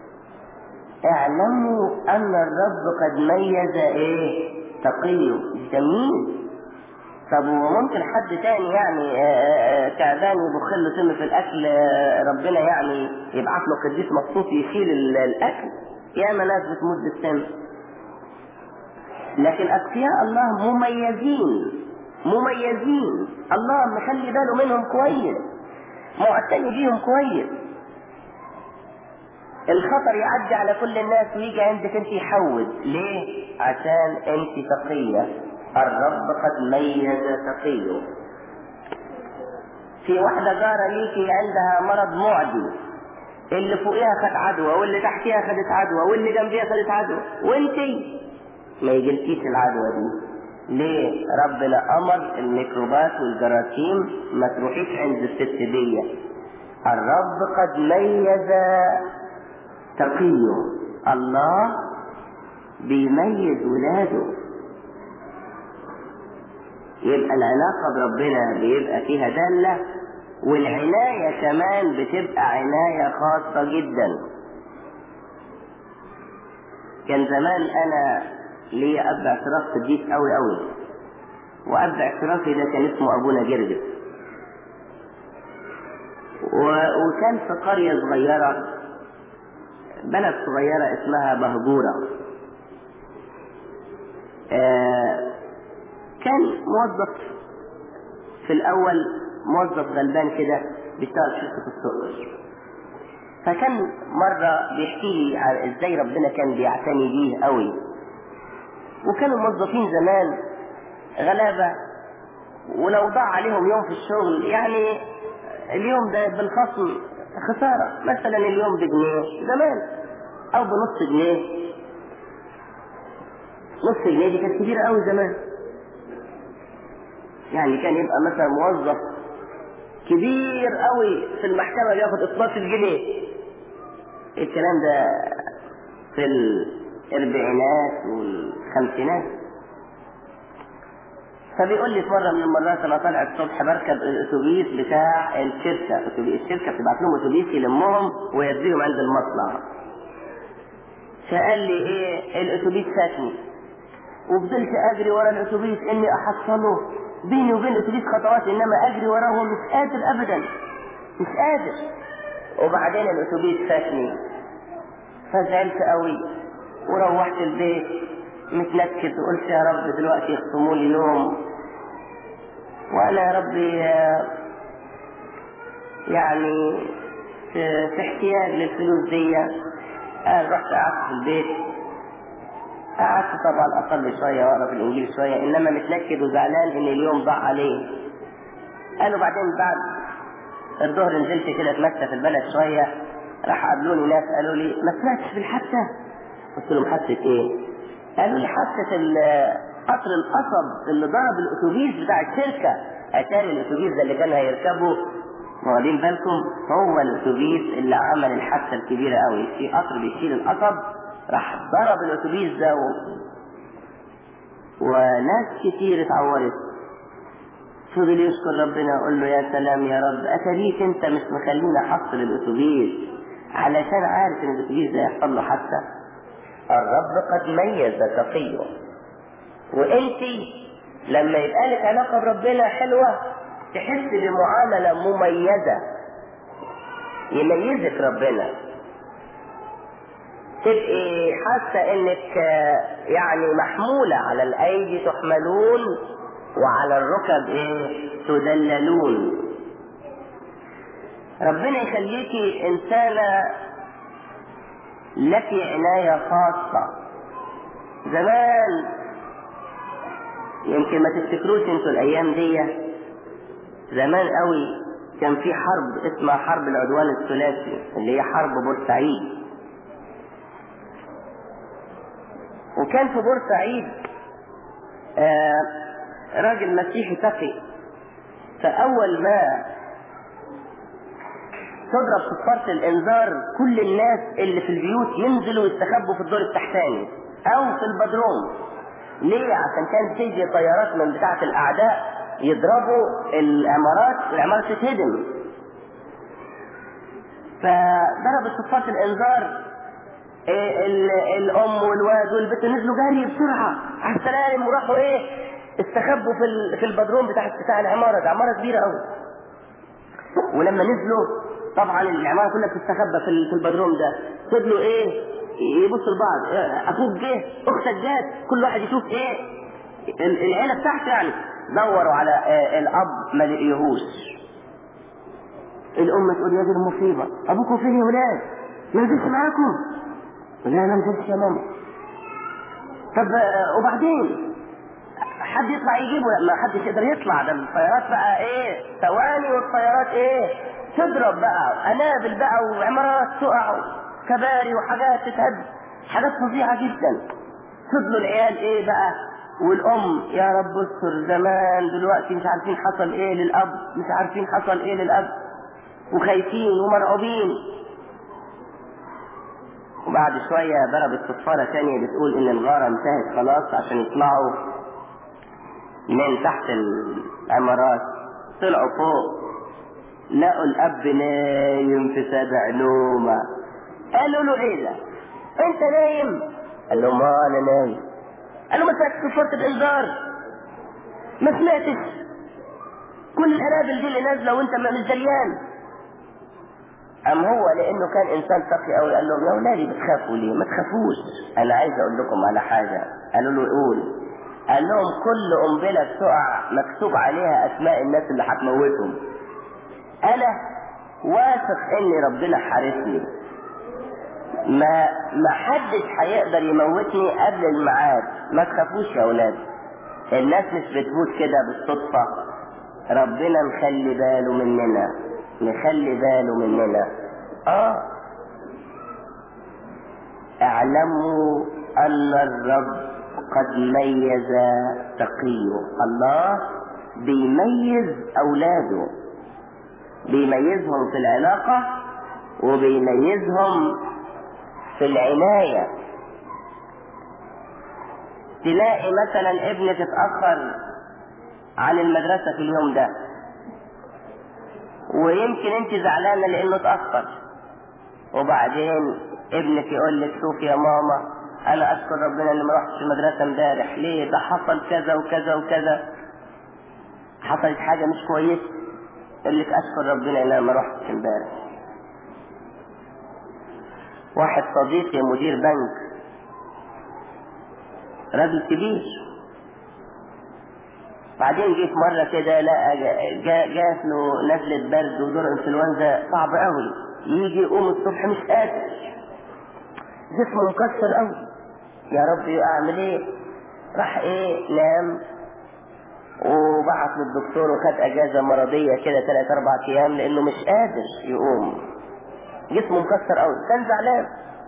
اعلموا أن الرب قد ميز إيه تقي جميل طب وممكن حد تاني يعني تعبان يبخ له سم في الاكل ربنا يعني يبعث له قديس مخصوص يشيل الاكل ياما ناس بتموت بالسم لكن اتقياء الله مميزين مميزين الله مخلي باله منهم كويس معتني بيهم كويس الخطر يعدي على كل الناس ويجي عندك انت يحود ليه عشان انت تقية الرب قد ميز تقيه في واحدة جارة ليكي عندها مرض معدي اللي فوقيها خد عدوى واللي تحتيها خدت عدوى واللي جنبيها خدت عدوى وانتي ما يجيلكيش العدوى دي ليه ربنا امر الميكروبات والجراثيم ما تروحيش عند الست دي الرب قد ميز تقيه الله بيميز ولاده يبقى العلاقة بربنا بيبقى فيها دالة والعناية كمان بتبقى عناية خاصة جدا كان زمان انا ليا اب اعتراف قديس قوي قوي واب اعترافي ده كان اسمه ابونا جرجس و... وكان في قرية صغيرة بلد صغيرة اسمها بهجورة آه كان موظف في الأول موظف غلبان كده بيشتغل في شركة السكر فكان مرة بيحكي لي عن ازاي ربنا كان بيعتني بيه قوي وكانوا الموظفين زمان غلابة ولو ضاع عليهم يوم في الشغل يعني اليوم ده بالخصم خسارة مثلا اليوم بجنيه زمان او بنص جنيه نص جنيه دي كانت كبيرة قوي زمان يعني كان يبقى مثلا موظف كبير قوي في المحكمة بياخد 12 جنيه الكلام ده في الاربعينات والخمسينات فبيقول لي في مرة من المرات انا طالع الصبح بركب الاتوبيس بتاع الشركة الشركة بتبعت لهم اتوبيس يلمهم ويوديهم عند المصنع فقال لي ايه الاتوبيس فاتني وفضلت اجري ورا الاتوبيس اني احصله بيني وبين الاتوبيس خطوات انما اجري وراهم مش قادر ابدا مش قادر وبعدين الاتوبيس فاتني فزعلت قوي وروحت البيت متنكد وقلت يا رب دلوقتي يخصموا لي يوم وانا يا ربي يعني في, في احتياج للفلوس دي قال رحت قعدت في البيت قعدت طبعا اصلي شويه واقرا في الانجيل شويه انما متنكد وزعلان ان اليوم ضاع عليه قالوا بعدين بعد الظهر نزلت كده اتمشى في البلد شويه راح قابلوني ناس قالوا لي ما سمعتش في الحادثه قلت لهم حادثه ايه؟ قالوا لي حادثه قطر القصب اللي ضرب الاتوبيس بتاع الشركه اتاري الاتوبيس ده اللي كان هيركبه واخدين بالكم هو الاتوبيس اللي عمل الحادثه الكبيره قوي في قطر بيشيل القصب راح ضرب الاتوبيس ده و... وناس كتير اتعورت فضل يشكر ربنا يقول له يا سلام يا رب اتريك انت مش مخلينا احصل الاتوبيس علشان عارف ان الاتوبيس ده يحصل له حادثه الرب قد ميز تقيه وانت لما يبقى لك علاقه بربنا حلوه تحس بمعامله مميزه يميزك ربنا تبقي حاسه انك يعني محموله على الايدي تحملون وعلى الركب ايه تدللون ربنا يخليكي انسانه لك عنايه خاصه زمان يمكن ما تفتكروش انتوا الايام دي زمان قوي كان في حرب اسمها حرب العدوان الثلاثي اللي هي حرب بورسعيد وكان في بورسعيد آه راجل مسيحي تقي فاول ما تضرب صفارة الانذار كل الناس اللي في البيوت ينزلوا يستخبوا في الدور التحتاني او في البدروم ليه عشان كانت تيجي طيارات من بتاعة الاعداء يضربوا العمارات والعمارة تتهدم فضربت صفارة الانذار الام والواد والبنت نزلوا جري بسرعة على السلالم وراحوا ايه استخبوا في في البدروم بتاع بتاع العمارة ده عمارة كبيرة قوي ولما نزلوا طبعا العمارة كلها بتستخبى في البدروم ده فضلوا ايه يبصوا لبعض اخوك جه اختك جت كل واحد يشوف ايه العيله بتاعته يعني دوروا على الاب ما لقيهوش الام تقول يا دي المصيبه ابوكم فين يا ولاد ما نزلش معاكم لا انا ما نزلتش يا ماما طب وبعدين حد يطلع يجيبه ما حدش يقدر يطلع ده الطيارات بقى ايه ثواني والطيارات ايه تضرب بقى قنابل بقى وعمارات تقع كباري وحاجات تتهد حاجات فظيعة جدا فضلوا العيال ايه بقى والام يا رب استر زمان دلوقتي مش عارفين حصل ايه للاب مش عارفين حصل ايه للاب وخايفين ومرعوبين وبعد شوية ضربت صفارة تانية بتقول ان الغارة انتهت خلاص عشان يطلعوا من تحت العمارات طلعوا فوق لقوا الاب نايم في سبع نومه قالوا له ايه ده انت نايم قال لهم اه انا نايم قالوا ما سمعتش صوت الانذار ما سمعتش كل القنابل دي اللي نازله وانت مش دريان ام هو لانه كان انسان تقي قوي قال لهم يا ولادي بتخافوا ليه ما تخافوش انا عايز اقول لكم على حاجه قالوا له قول قال لهم كل قنبله بتقع مكتوب عليها اسماء الناس اللي هتموتهم انا واثق ان ربنا حارسني ما ما حدش هيقدر يموتني قبل الميعاد ما تخافوش يا اولاد الناس مش بتموت كده بالصدفة ربنا مخلي باله مننا مخلي باله مننا اه اعلموا ان الرب قد ميز تقيه الله بيميز اولاده بيميزهم في العلاقة وبيميزهم في العناية تلاقي مثلا ابنك اتأخر عن المدرسة في اليوم ده ويمكن انت زعلانة لانه اتأخر وبعدين ابنك يقول لك شوف يا ماما انا اشكر ربنا اني ما رحتش المدرسة امبارح ليه ده حصل كذا وكذا وكذا حصلت حاجة مش كويسة يقول لك اشكر ربنا ان انا ما رحتش امبارح واحد صديقي مدير بنك راجل كبير بعدين جه في مرة كده لقى جا- جات له نزلة برد ودور انفلونزا صعب قوي يجي يقوم الصبح مش قادر جسمه مكسر قوي يا رب اعمل ايه راح ايه نام وبعت للدكتور وخد اجازة مرضية كده ثلاث اربع ايام لانه مش قادر يقوم جسمه مكسر قوي كان زعلان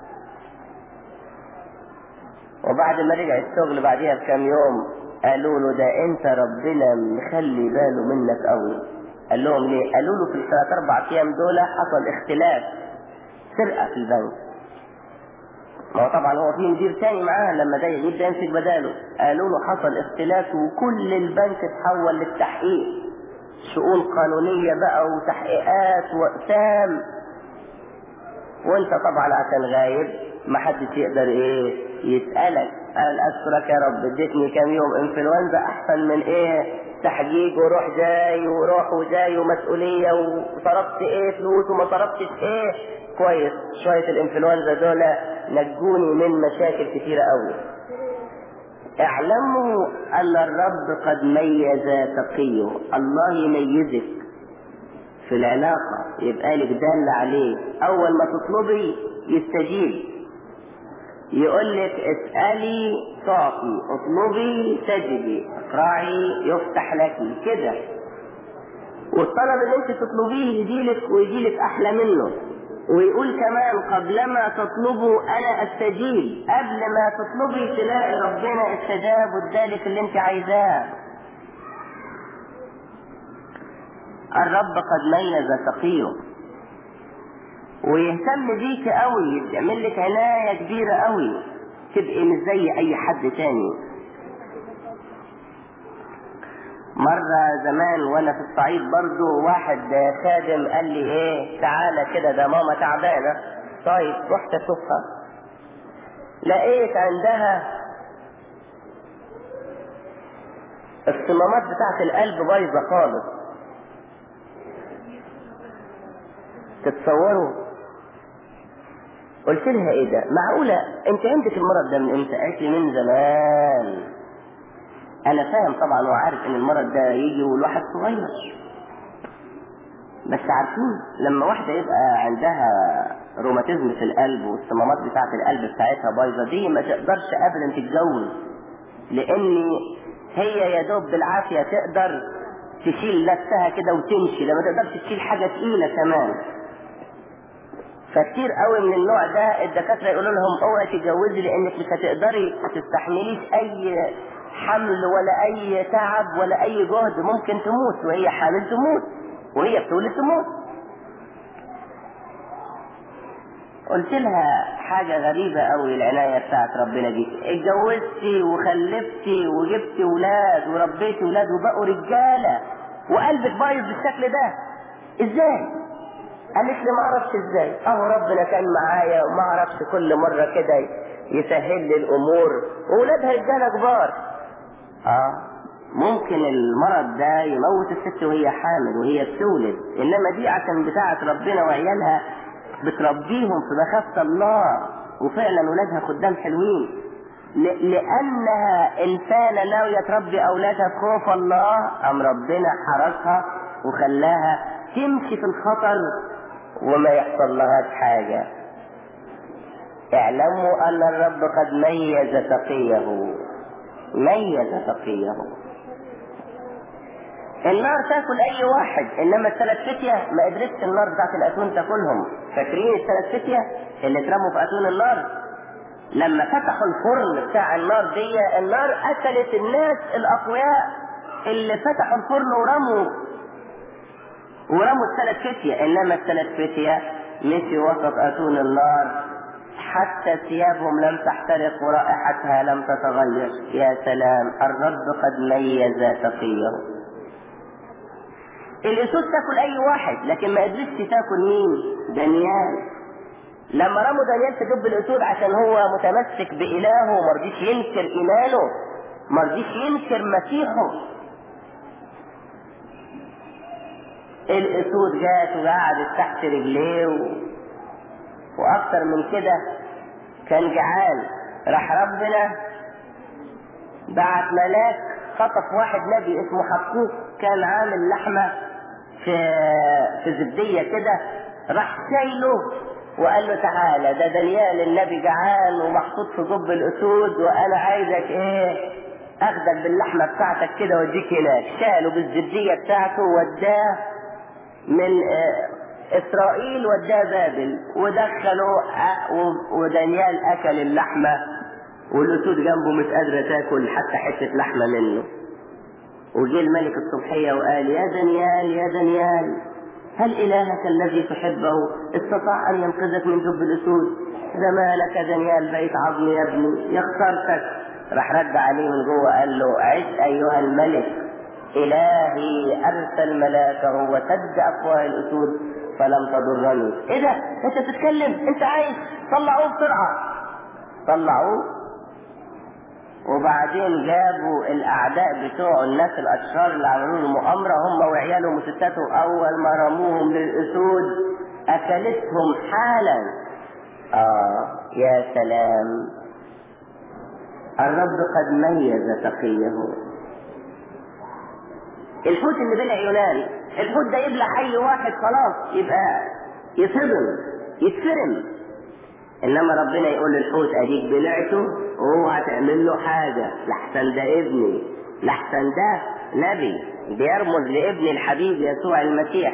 وبعد ما رجع الشغل بعديها بكام يوم قالوا له ده انت ربنا مخلي باله منك قوي قال لهم ليه قالوا له في الثلاث اربع ايام دول حصل اختلاف سرقه في البنك ما هو طبعا هو في مدير تاني معاه لما ده يغيب ده يمسك بداله قالوا له حصل اختلاف وكل البنك اتحول للتحقيق شؤون قانونية بقى وتحقيقات واقسام وانت طبعا عشان غايب ما حدش يقدر ايه يسألك قال اشكرك يا رب اديتني كام يوم انفلونزا احسن من ايه تحقيق وروح جاي وروح وجاي ومسؤولية وصرفت ايه فلوس وما صرفتش ايه كويس شوية الانفلونزا دول نجوني من مشاكل كتيرة قوي اعلموا ان الرب قد ميز تقيه الله يميزك في العلاقة يبقى لك دال عليه اول ما تطلبي يستجيب يقول لك اسألي تعطي اطلبي تجدي اقرعي يفتح لك كده والطلب اللي انت تطلبيه يجيلك ويجيلك احلى منه ويقول كمان قبلما تطلبوا انا استجيب قبل ما تطلبي تلاقي ربنا استجاب وادالك اللي انت عايزاه الرب قد ميز تقيه ويهتم بيك قوي يعمل لك عناية كبيرة قوي تبقي مش زي اي حد تاني مرة زمان وانا في الصعيد برضو واحد خادم قال لي ايه تعالى كده ده ماما تعبانة طيب رحت اشوفها لقيت عندها الصمامات بتاعت القلب بايظة خالص تتصوروا قلت لها ايه ده معقولة انت عندك المرض ده من امتى قالت لي من زمان انا فاهم طبعا وعارف ان المرض ده يجي والواحد صغير بس عارفين لما واحدة يبقى عندها روماتيزم في القلب والصمامات بتاعة القلب بتاعتها بايظة دي ما تقدرش ابدا تتجوز لان هي يا دوب بالعافية تقدر تشيل نفسها كده وتمشي لما تقدرش تشيل حاجة تقيلة كمان فكتير قوي من النوع ده الدكاترة يقولوا لهم اوعي تتجوزي لانك مش هتقدري ما تستحمليش اي حمل ولا اي تعب ولا اي جهد ممكن تموت وهي حامل تموت وهي بتولد تموت قلت لها حاجة غريبة قوي العناية بتاعت ربنا دي اتجوزتي وخلفتي وجبتي ولاد وربيتي ولاد وبقوا رجالة وقلبك بايظ بالشكل ده ازاي قالت لي ما اعرفش ازاي اهو ربنا كان معايا وما اعرفش كل مرة كده يسهل لي الامور وولادها رجالة كبار اه ممكن المرض ده يموت الست وهي حامل وهي بتولد انما دي عشان بتاعت ربنا وعيالها بتربيهم في مخافة الله وفعلا ولادها خدام حلوين ل- لانها انسانة ناوية تربي اولادها في خوف الله ام ربنا حرسها وخلاها تمشي في الخطر وما يحصل لهاش حاجة اعلموا ان الرب قد ميز تقيه ميز تقيه النار تاكل اي واحد انما الثلاث فتية ما قدرتش النار بتاعت الاتون تاكلهم فاكرين الثلاث فتية اللي اترموا في اتون النار لما فتحوا الفرن بتاع النار دي النار قتلت الناس الاقوياء اللي فتحوا الفرن ورموا ورموا الثلاث فتية انما الثلاث فتية مشي وسط اتون النار حتى ثيابهم لم تحترق ورائحتها لم تتغير يا سلام الرب قد ميز تقيه الاسود تاكل اي واحد لكن ما قدرتش تاكل مين دانيال لما رموا دانيال في جب الاسود عشان هو متمسك بالهه وما رضيش ينكر ايمانه ما رضيش ينكر مسيحه الاسود جات وقعدت تحت رجليه و... واكتر من كده كان جعان راح ربنا بعت ملاك خطف واحد نبي اسمه حقوق كان عامل لحمة في في زبدية كده راح شايله وقال له تعالى ده دانيال النبي جعان ومحطوط في جب الاسود وانا عايزك ايه اخدك باللحمة بتاعتك كده واديك هناك شاله بالزبدية بتاعته وداه من اسرائيل وداه بابل ودخله ودانيال اكل اللحمة والاسود جنبه مش قادرة تاكل حتى حتة لحمة منه وجه الملك الصبحية وقال يا دانيال يا دانيال هل إلهك الذي تحبه استطاع أن ينقذك من جب الأسود زمانك دانيال بيت عظم يا ابني يختارتك راح رد عليه من جوه قال له عش أيها الملك إلهي أرسل ملاكه وسد أفواه الأسود فلم تضرني إيه ده أنت بتتكلم أنت عايز طلعوه بسرعة طلعوه وبعدين جابوا الاعداء بتوع الناس الاشرار اللي عملوا له مؤامره هم وعيالهم وستاتهم اول ما رموهم للاسود اكلتهم حالا اه يا سلام الرب قد ميز تقيه الحوت اللي بلع يونان الحوت ده يبلع اي واحد خلاص يبقى يصدم يتفرم انما ربنا يقول للحوت اديك بلعته اوعى تعمل له حاجه لحسن ده ابني لحسن ده نبي بيرمز لابن الحبيب يسوع المسيح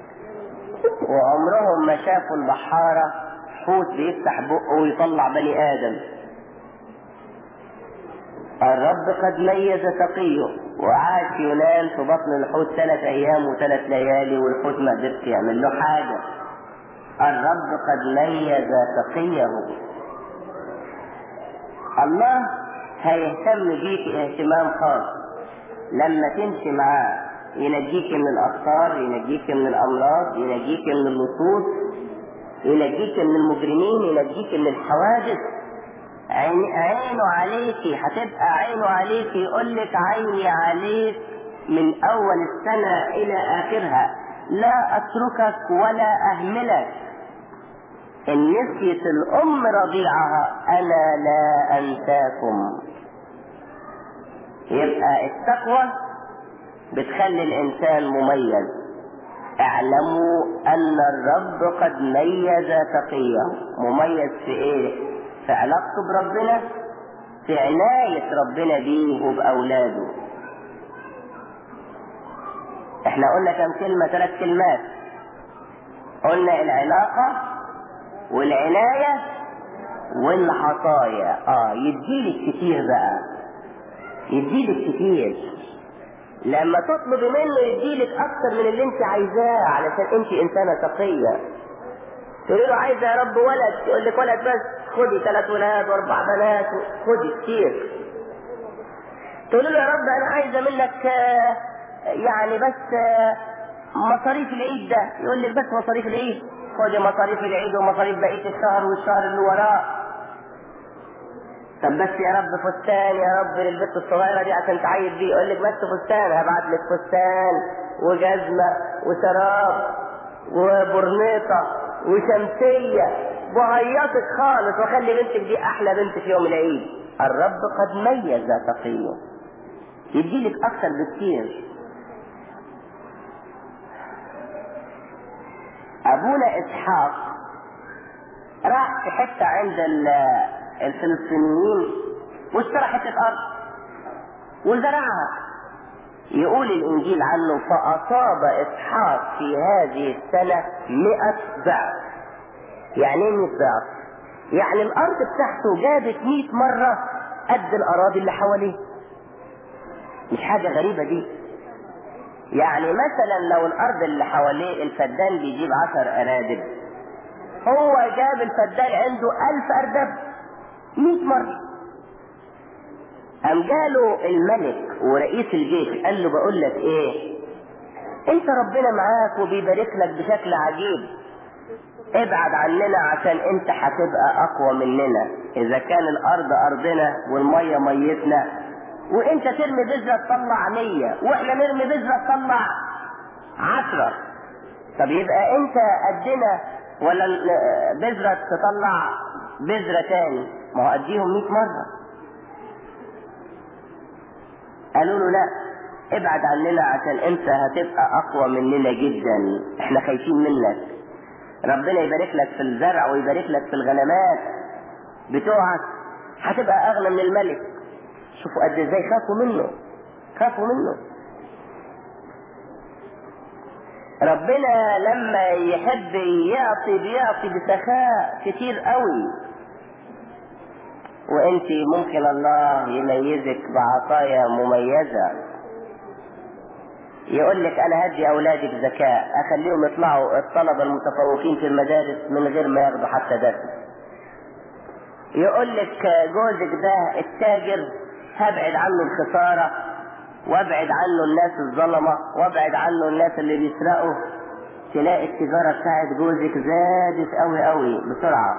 وعمرهم ما شافوا البحاره حوت بيفتح بقه ويطلع بني ادم الرب قد ميز تقيه وعاش يونان في بطن الحوت ثلاث ايام وثلاث ليالي والحوت ما قدرش يعمل له حاجه الرب قد ميز تقيه الله هيهتم بيك اهتمام خاص لما تمشي معاه ينجيك من الاخطار ينجيك من الامراض ينجيك من اللصوص ينجيك من المجرمين ينجيك من الحوادث عين عينه عليكي هتبقى عينه عليكي يقول لك عيني عليك من اول السنه الى اخرها لا اتركك ولا اهملك إن نسيت الأم رضيعها أنا لا أنساكم يبقى التقوى بتخلي الإنسان مميز اعلموا أن الرب قد ميز تقيه مميز في إيه؟ في علاقته بربنا في عناية ربنا بيه وبأولاده احنا قلنا كم كلمة ثلاث كلمات قلنا العلاقة والعناية والعطايا اه يديلك كتير بقى يديلك كتير لما تطلب منه يديلك اكتر من اللي انت عايزاه علشان انت انسانة تقية تقولي له عايزة يا رب ولد يقول لك ولد بس خدي ثلاث ولاد واربع بنات خدي كتير تقولي له يا رب انا عايزة منك آه يعني بس آه مصاريف العيد ده يقول لك بس مصاريف العيد خدي مصاريف العيد ومصاريف بقية الشهر والشهر اللي وراه طب بس يا رب فستان يا رب للبنت الصغيرة دي عشان تعيد بيه يقول لك بس فستان هبعت لك فستان وجزمة وشراب وبرنيطة وشمسية وهيصك خالص واخلي بنتك دي احلى بنت في يوم العيد الرب قد ميز تقيه يديلك اكتر بكتير ابونا اسحاق راح في حته عند الفلسطينيين واشترى حته ارض وزرعها يقول الانجيل عنه فاصاب اسحاق في هذه السنه مئة ضعف يعني ايه 100 ضعف يعني الارض بتاعته جابت 100 مره قد الاراضي اللي حواليه مش حاجه غريبه دي يعني مثلا لو الارض اللي حواليه الفدان بيجيب عشر ارادب هو جاب الفدان عنده الف اردب مئة مرة قام جاله الملك ورئيس الجيش قال له بقول لك ايه انت ربنا معاك وبيبارك لك بشكل عجيب ابعد عننا عشان انت هتبقى اقوى مننا اذا كان الارض ارضنا والمية ميتنا وانت ترمي بذرة تطلع مية واحنا نرمي بذرة تطلع عشرة طب يبقى انت قدنا ولا ال- بذرة تطلع بذرة تاني ما هو قديهم 100 مرة قالوا له لا ابعد عننا عشان انت هتبقى اقوى مننا جدا احنا خايفين منك ربنا يبارك لك في الزرع ويبارك لك في الغنمات بتوعك هتبقى اغنى من الملك شوفوا قد ازاي خافوا منه خافوا منه ربنا لما يحب يعطي بيعطي بسخاء كتير قوي وانت ممكن الله يميزك بعطايا مميزة يقول لك انا هدي اولادك ذكاء اخليهم يطلعوا الطلبة المتفوقين في المدارس من غير ما ياخدوا حتى درس يقول لك جوزك ده التاجر هبعد عنه الخسارة وابعد عنه الناس الظلمة وابعد عنه الناس اللي بيسرقوا تلاقي التجارة بتاعت جوزك زادت قوي قوي بسرعة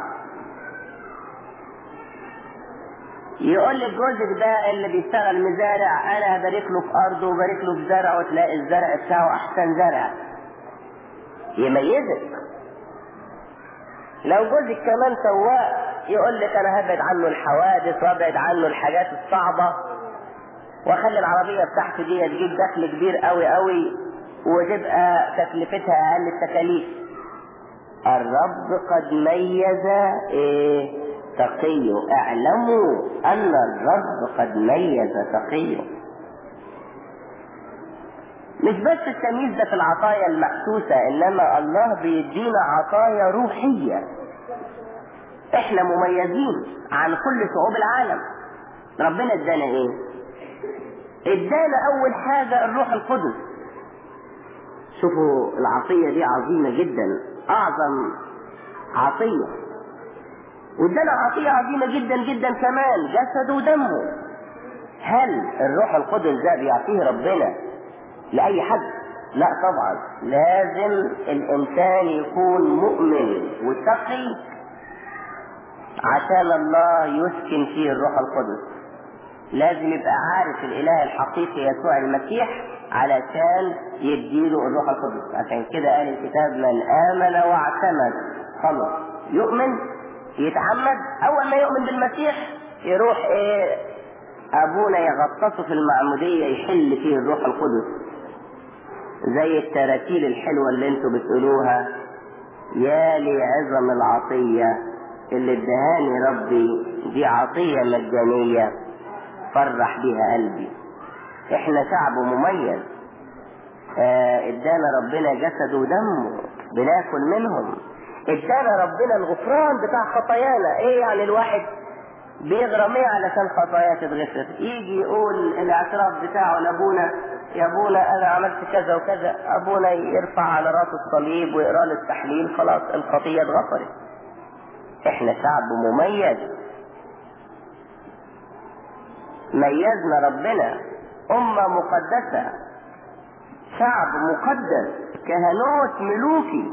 يقول لك جوزك ده اللي بيشتغل مزارع انا هبارك له في ارضه وبارك له في زرعه وتلاقي الزرع بتاعه احسن زرع يميزك لو جوزك كمان سواق يقول لك انا هبعد عنه الحوادث وابعد عنه الحاجات الصعبة واخلي العربية بتاعتي دي تجيب دخل كبير قوي قوي وتبقى تكلفتها اقل التكاليف الرب قد ميز ايه تقي اعلموا ان الرب قد ميز تقي مش بس التمييز ده في العطايا المحسوسة انما الله بيدينا عطايا روحية احنا مميزين عن كل شعوب العالم ربنا ادانا ايه ادانا اول حاجة الروح القدس شوفوا العطية دي عظيمة جدا اعظم عطية وادانا عطية عظيمة جدا جدا كمان جسده ودمه هل الروح القدس ده بيعطيه ربنا لأي حد لا طبعا لازم الإنسان يكون مؤمن وتقي عشان الله يسكن فيه الروح القدس لازم يبقى عارف الإله الحقيقي يسوع المسيح علشان يديله الروح القدس عشان كده قال الكتاب من آمن واعتمد خلاص يؤمن يتعمد أول ما يؤمن بالمسيح يروح إيه أبونا يغطسه في المعمودية يحل فيه الروح القدس زي التراتيل الحلوة اللي انتوا بتقولوها يا لي عظم العطية اللي ادهاني ربي دي عطية مجانية فرح بيها قلبي احنا شعب مميز اه ادانا ربنا جسد ودمه بناكل منهم ادانا ربنا الغفران بتاع خطايانا ايه يعني الواحد بيغرم ايه علشان خطاياه تتغفر يجي يقول الاعتراف بتاعه لابونا يا ابونا انا عملت كذا وكذا ابونا يرفع على راسه الصليب ويقرا له التحليل خلاص الخطيه اتغفرت احنا شعب مميز ميزنا ربنا امه مقدسه شعب مقدس كهنوت ملوكي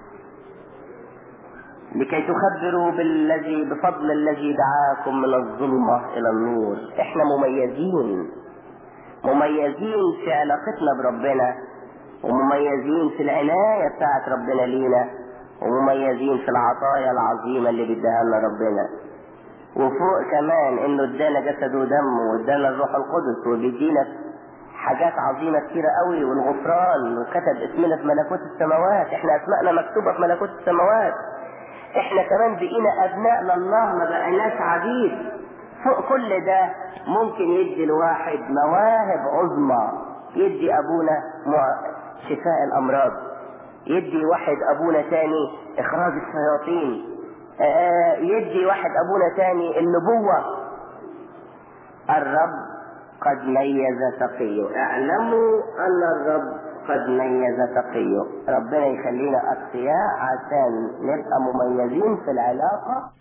لكي تخبروا بالذي بفضل الذي دعاكم من الظلمة إلى النور احنا مميزين مميزين في علاقتنا بربنا ومميزين في العناية بتاعت ربنا لينا ومميزين في العطايا العظيمة اللي بيديها لنا ربنا وفوق كمان انه ادانا جسد ودم وادانا الروح القدس وبيدينا حاجات عظيمة كتيرة قوي والغفران وكتب اسمنا في ملكوت السماوات احنا اسمائنا مكتوبة في ملكوت السماوات احنا كمان بقينا ابناء لله ما بقيناش عبيد فوق كل ده ممكن يدي الواحد مواهب عظمى يدي ابونا شفاء الامراض يدي واحد ابونا تاني اخراج الشياطين اه يدي واحد ابونا تاني النبوة الرب قد ميز تقيه اعلموا ان الرب قد ميز تقيه ربنا يخلينا اتقياء عشان نبقى مميزين في العلاقة